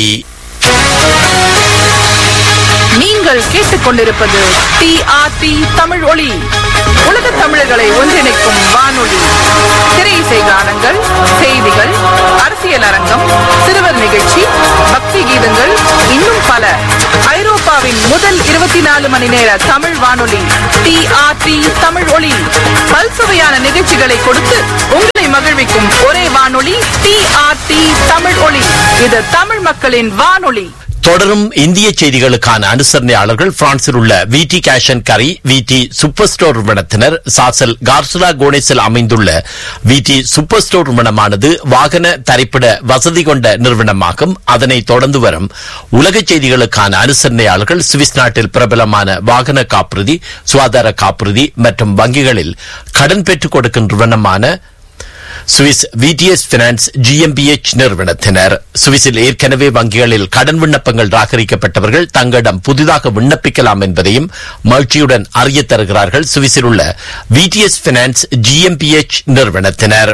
நீங்கள் கேட்டுக்கொண்டிருப்பது டிஆர்டி தமிழ் ஒளி உலக தமிழர்களை ஒன்றிணைக்கும் வானொலி திரையிசை கானங்கள் செய்திகள் அரசியல் அரங்கம் சிறுவர் நிகழ்ச்சி பக்தி கீதங்கள் இன்னும் பல ஐரோப்பாவின் முதல் இருபத்தி நாலு மணி நேர தமிழ் வானொலி டிஆர்டி தமிழ் ஒளி பல்சுவையான நிகழ்ச்சிகளை கொடுத்து உங்களை மகிழ்விக்கும் ஒரே வானொலி டிஆர்டி தமிழ் ஒளி இது தமிழ் மக்களின் வானொலி தொடரும் இந்திய செய்திகளுக்கான அனுசரணையாளர்கள் பிரான்சில் உள்ள விடி கேஷ் அண்ட் கரி விடி சூப்பர் ஸ்டோர் நிறுவனத்தினர் சாசல் கார்சுலா கோனேஸில் அமைந்துள்ள விடி சூப்பர் ஸ்டோர் நிறுவனமானது வாகன தரிப்பிட வசதி கொண்ட நிறுவனமாகும் அதனை தொடர்ந்து வரும் உலக செய்திகளுக்கான அனுசரணையாளர்கள் சுவிஸ் நாட்டில் பிரபலமான வாகன காப்புறுதி சுகாதார காப்புறுதி மற்றும் வங்கிகளில் கடன் பெற்றுக் கொடுக்கும் நிறுவனமான சுவிஸ் விடிஎஸ் பினான்ஸ் ஜிஎம்பிஎச் நிறுவனத்தினர் சுவிஸில் ஏற்கனவே வங்கிகளில் கடன் விண்ணப்பங்கள் ராகரிக்கப்பட்டவர்கள் தங்களிடம் புதிதாக விண்ணப்பிக்கலாம் என்பதையும் மகிழ்ச்சியுடன் அறிய தருகிறார்கள் சுவிஸில் உள்ள விடிஎஸ் பினான்ஸ் ஜிஎம்பிஎச் நிறுவனத்தினர்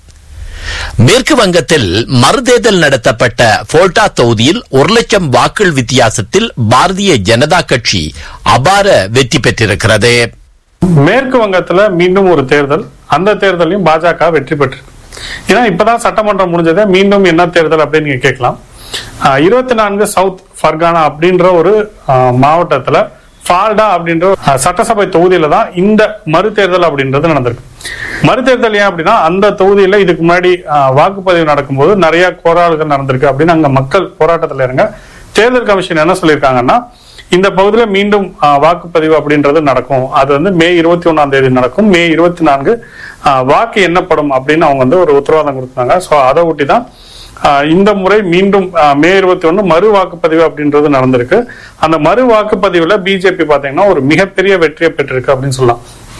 மேற்கு வங்கத்தில் மறுதேர்தல் நடத்தப்பட்ட போல்டா தொகுதியில் ஒரு லட்சம் வாக்குகள் வித்தியாசத்தில் பாரதிய ஜனதா கட்சி அபார வெற்றி பெற்றிருக்கிறது மேற்கு வங்கத்துல மீண்டும் ஒரு தேர்தல் அந்த தேர்தலையும் பாஜக வெற்றி பெற்றிருக்கு ஏன்னா இப்பதான் சட்டமன்றம் முடிஞ்சதை மீண்டும் என்ன தேர்தல் அப்படின்னு நீங்க கேட்கலாம் இருபத்தி நான்கு சவுத் ஃபர்கானா அப்படின்ற ஒரு ஆஹ், மாவட்டத்துல ஃபால்டா அப்படின்ற ஒரு, ஆஹ், சட்டசபை தொகுதியில தான் இந்த மறுதேர்தல் அப்படின்றது நடந்திருக்கு மறுதேர்தல் ஏன் அப்படின்னா அந்த தொகுதியில இதுக்கு முன்னாடி ஆஹ், வாக்குப்பதிவு நடக்கும்போது நிறைய கோரால்கள் நடந்திருக்கு அப்படின்னு அங்க மக்கள் போராட்டத்துல இருங்க தேர்தல் கமிஷன் என்ன சொல்லியிருக்காங்கன்னா இந்த பகுதியில் மீண்டும் ஆ, வாக்குப்பதிவு அப்படின்றது நடக்கும் அது வந்து மே இருபத்தி ஒன்னாம் தேதி நடக்கும் மே இருபத்தி நான்கு ஆ, வாக்கு எண்ணப்படும் அப்படின்னு அவங்க வந்து ஒரு உத்தரவாதம் கொடுத்தாங்க ஸோ அதை ஒட்டி தான் ஆ, இந்த முறை மீண்டும் ஆ, மே இருபத்தி ஒன்று மறு வாக்குப்பதிவு அப்படின்றது நடந்திருக்கு அந்த மறு வாக்குப்பதிவுல பிஜேபி பாத்தீங்கன்னா ஒரு மிகப்பெரிய வெற்றியை பெற்றிருக்கு அப்படின்னு சொல்லலாம்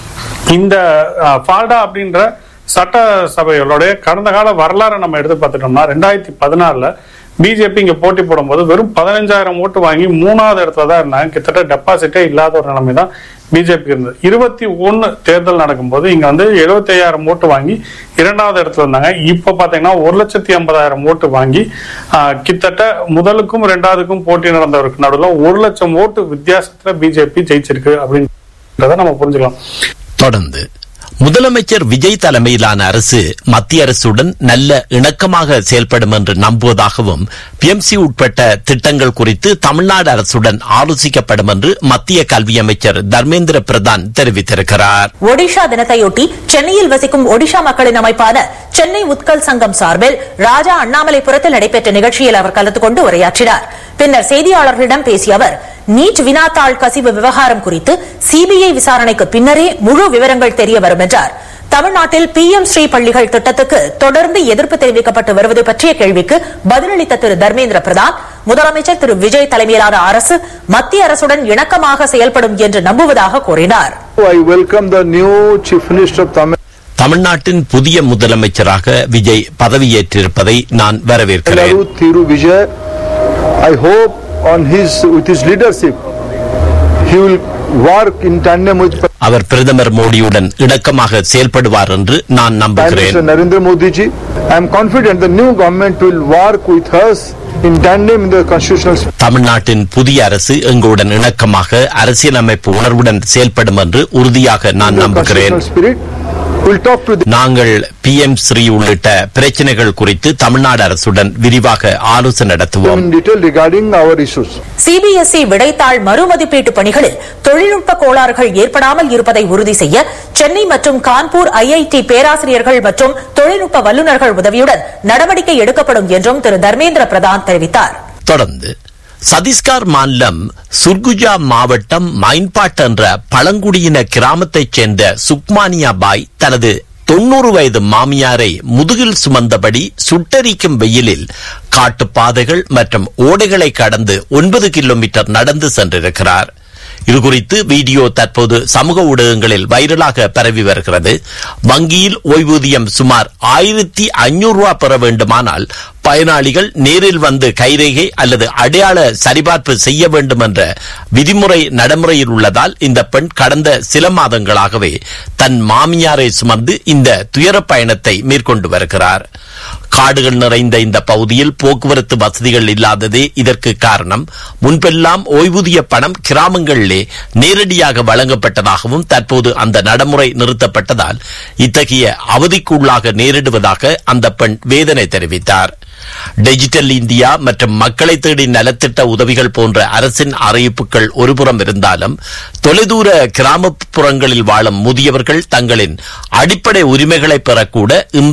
இந்த அஹ், ஃபால்டா அப்படின்ற சட்டசபைகளுடைய கடந்த கால வரலாறை நம்ம எடுத்து பார்த்துட்டோம்னா ரெண்டாயிரத்தி பதினாறுல பிஜேபி இங்க போட்டி போடும்போது வெறும் பதினஞ்சாயிரம் ஓட்டு வாங்கி மூணாவது இடத்துல தான் இருந்தாங்க கிட்டத்தட்ட டெபாசிட்டே இல்லாத ஒரு நிலைமை தான் பிஜேபி இருந்தது இருபத்தி ஒன்னு தேர்தல் நடக்கும்போது இங்க வந்து எழுபத்தி ஐயாயிரம் ஓட்டு வாங்கி இரண்டாவது இடத்துல இருந்தாங்க இப்ப பாத்தீங்கன்னா ஒரு லட்சத்தி ஐம்பதாயிரம் ஓட்டு வாங்கி ஆஹ், கிட்டத்தட்ட முதலுக்கும் இரண்டாவதுக்கும் போட்டி நடந்தவருக்கு நடுவில் ஒரு லட்சம் ஓட்டு வித்தியாசத்துல பிஜேபி ஜெயிச்சிருக்கு அப்படின்றத நம்ம புரிஞ்சுக்கலாம் தொடர்ந்து முதலமைச்சர் விஜய் தலைமையிலான அரசு மத்திய அரசுடன் நல்ல இணக்கமாக செயல்படும் என்று நம்புவதாகவும் பிஎம்சி உட்பட்ட திட்டங்கள் குறித்து தமிழ்நாடு அரசுடன் ஆலோசிக்கப்படும் என்று மத்திய கல்வி அமைச்சர் தர்மேந்திர பிரதான் தெரிவித்திருக்கிறார் ஒடிஷா தினத்தையொட்டி சென்னையில் வசிக்கும் ஒடிஷா மக்களின் அமைப்பான சென்னை உத்கல் சங்கம் சார்பில் ராஜா அண்ணாமலைபுரத்தில் நடைபெற்ற நிகழ்ச்சியில் அவர் கலந்து கொண்டு உரையாற்றினார் பின்னர் செய்தியாளர்களிடம் பேசிய அவர் நீட் வினாத்தாள் கசிவு விவகாரம் குறித்து சிபிஐ விசாரணைக்கு பின்னரே முழு விவரங்கள் தெரிய வரும் என்றார் தமிழ்நாட்டில் பி எம் ஸ்ரீ பள்ளிகள் திட்டத்துக்கு தொடர்ந்து எதிர்ப்பு தெரிவிக்கப்பட்டு வருவது பற்றிய கேள்விக்கு பதிலளித்த திரு தர்மேந்திர பிரதான் முதலமைச்சர் திரு விஜய் தலைமையிலான அரசு மத்திய அரசுடன் இணக்கமாக செயல்படும் என்று நம்புவதாக கூறினார் I welcome the new Chief Minister of Tamil தமிழ்நாட்டின் புதிய முதலமைச்சராக விஜய் பதவியேற்றிருப்பதை நான் வரவேற்கிறேன் Nadu Thiru Vijay. I hope on his with his leadership he will work in tandem with Prime அவர் பிரதமர் மோடியுடன் இணக்கமாக செயல்படுவார் என்று நான் நம்புகிறேன் Minister Narendra Modi ji. I am confident the new government will work with us in tandem in the constitutional spirit. தமிழ்நாட்டின் புதிய அரசு எங்களுடன் இணக்கமாக அரசியலமைப்பு உணர்வுடன் செயல்படும் என்று உறுதியாக நான் the நம்புகிறேன் constitutional spirit We'll talk to the நாங்கள் பி எம் ஸ்ரீ உள்ளிட்ட பிரச்சனைகள் குறித்து தமிழ்நாடு அரசுடன் விரிவாக ஆலோசனை நடத்துவோம் in detail regarding our issues. CBSE விடைத்தாள் மறுமதிப்பீட்டு பணிகளில் தொழில்நுட்ப கோளாறுகள் ஏற்படாமல் இருப்பதை உறுதி செய்ய சென்னை மற்றும் கான்பூர் ஐஐடி பேராசிரியர்கள் மற்றும் தொழில்நுட்ப வல்லுநர்கள் உதவியுடன் நடவடிக்கை எடுக்கப்படும் என்றும் திரு தர்மேந்திர பிரதான் தெரிவித்தார் தொடர்ந்து சத்தீஸ்கர் மாநிலம் சுர்குஜா மாவட்டம் மைன்பாட் என்ற பழங்குடியின கிராமத்தைச் சேர்ந்த சுக்மானியா பாய் தனது தொண்ணூறு வயது மாமியாரை முதுகில் சுமந்தபடி சுட்டரிக்கும் வெயிலில் காட்டுப்பாதைகள் மற்றும் ஓடைகளை கடந்து ஒன்பது கிலோமீட்டர் நடந்து சென்றிருக்கிறார் இதுகுறித்து வீடியோ தற்போது சமூக ஊடகங்களில் வைரலாக பரவி வருகிறது வங்கியில் ஓய்வூதியம் சுமார் ஆயிரத்தி ஐநூறு ரூபாய் பெற வேண்டுமானால் பயனாளிகள் நேரில் வந்து கைரேகை அல்லது அடையாள சரிபார்ப்பு செய்ய வேண்டும் என்ற விதிமுறை நடைமுறையில் உள்ளதால் இந்த பெண் கடந்த சில மாதங்களாகவே தன் மாமியாரை சுமந்து இந்த துயர பயணத்தை மேற்கொண்டு வருகிறார் காடுகள் நிறைந்த இந்த பகுதியில் போக்குவரத்து வசதிகள் இல்லாததே இதற்கு காரணம் முன்பெல்லாம் ஓய்வூதிய பணம் கிராமங்களிலே நேரடியாக வழங்கப்பட்டதாகவும் தற்போது அந்த நடைமுறை நிறுத்தப்பட்டதால் இத்தகைய அவதிக்குள்ளாக நேரிடுவதாக அந்த பெண் வேதனை தெரிவித்தார் டிஜிட்டல் இந்தியா மற்றும் மக்களை தேடி நலத்திட்ட உதவிகள் போன்ற அரசின் அறிவிப்புகள் ஒருபுறம் இருந்தாலும் தொலைதூர கிராமப்புறங்களில் வாழும் முதியவர்கள் தங்களின் அடிப்படை உரிமைகளை பெறக்கூட இன்று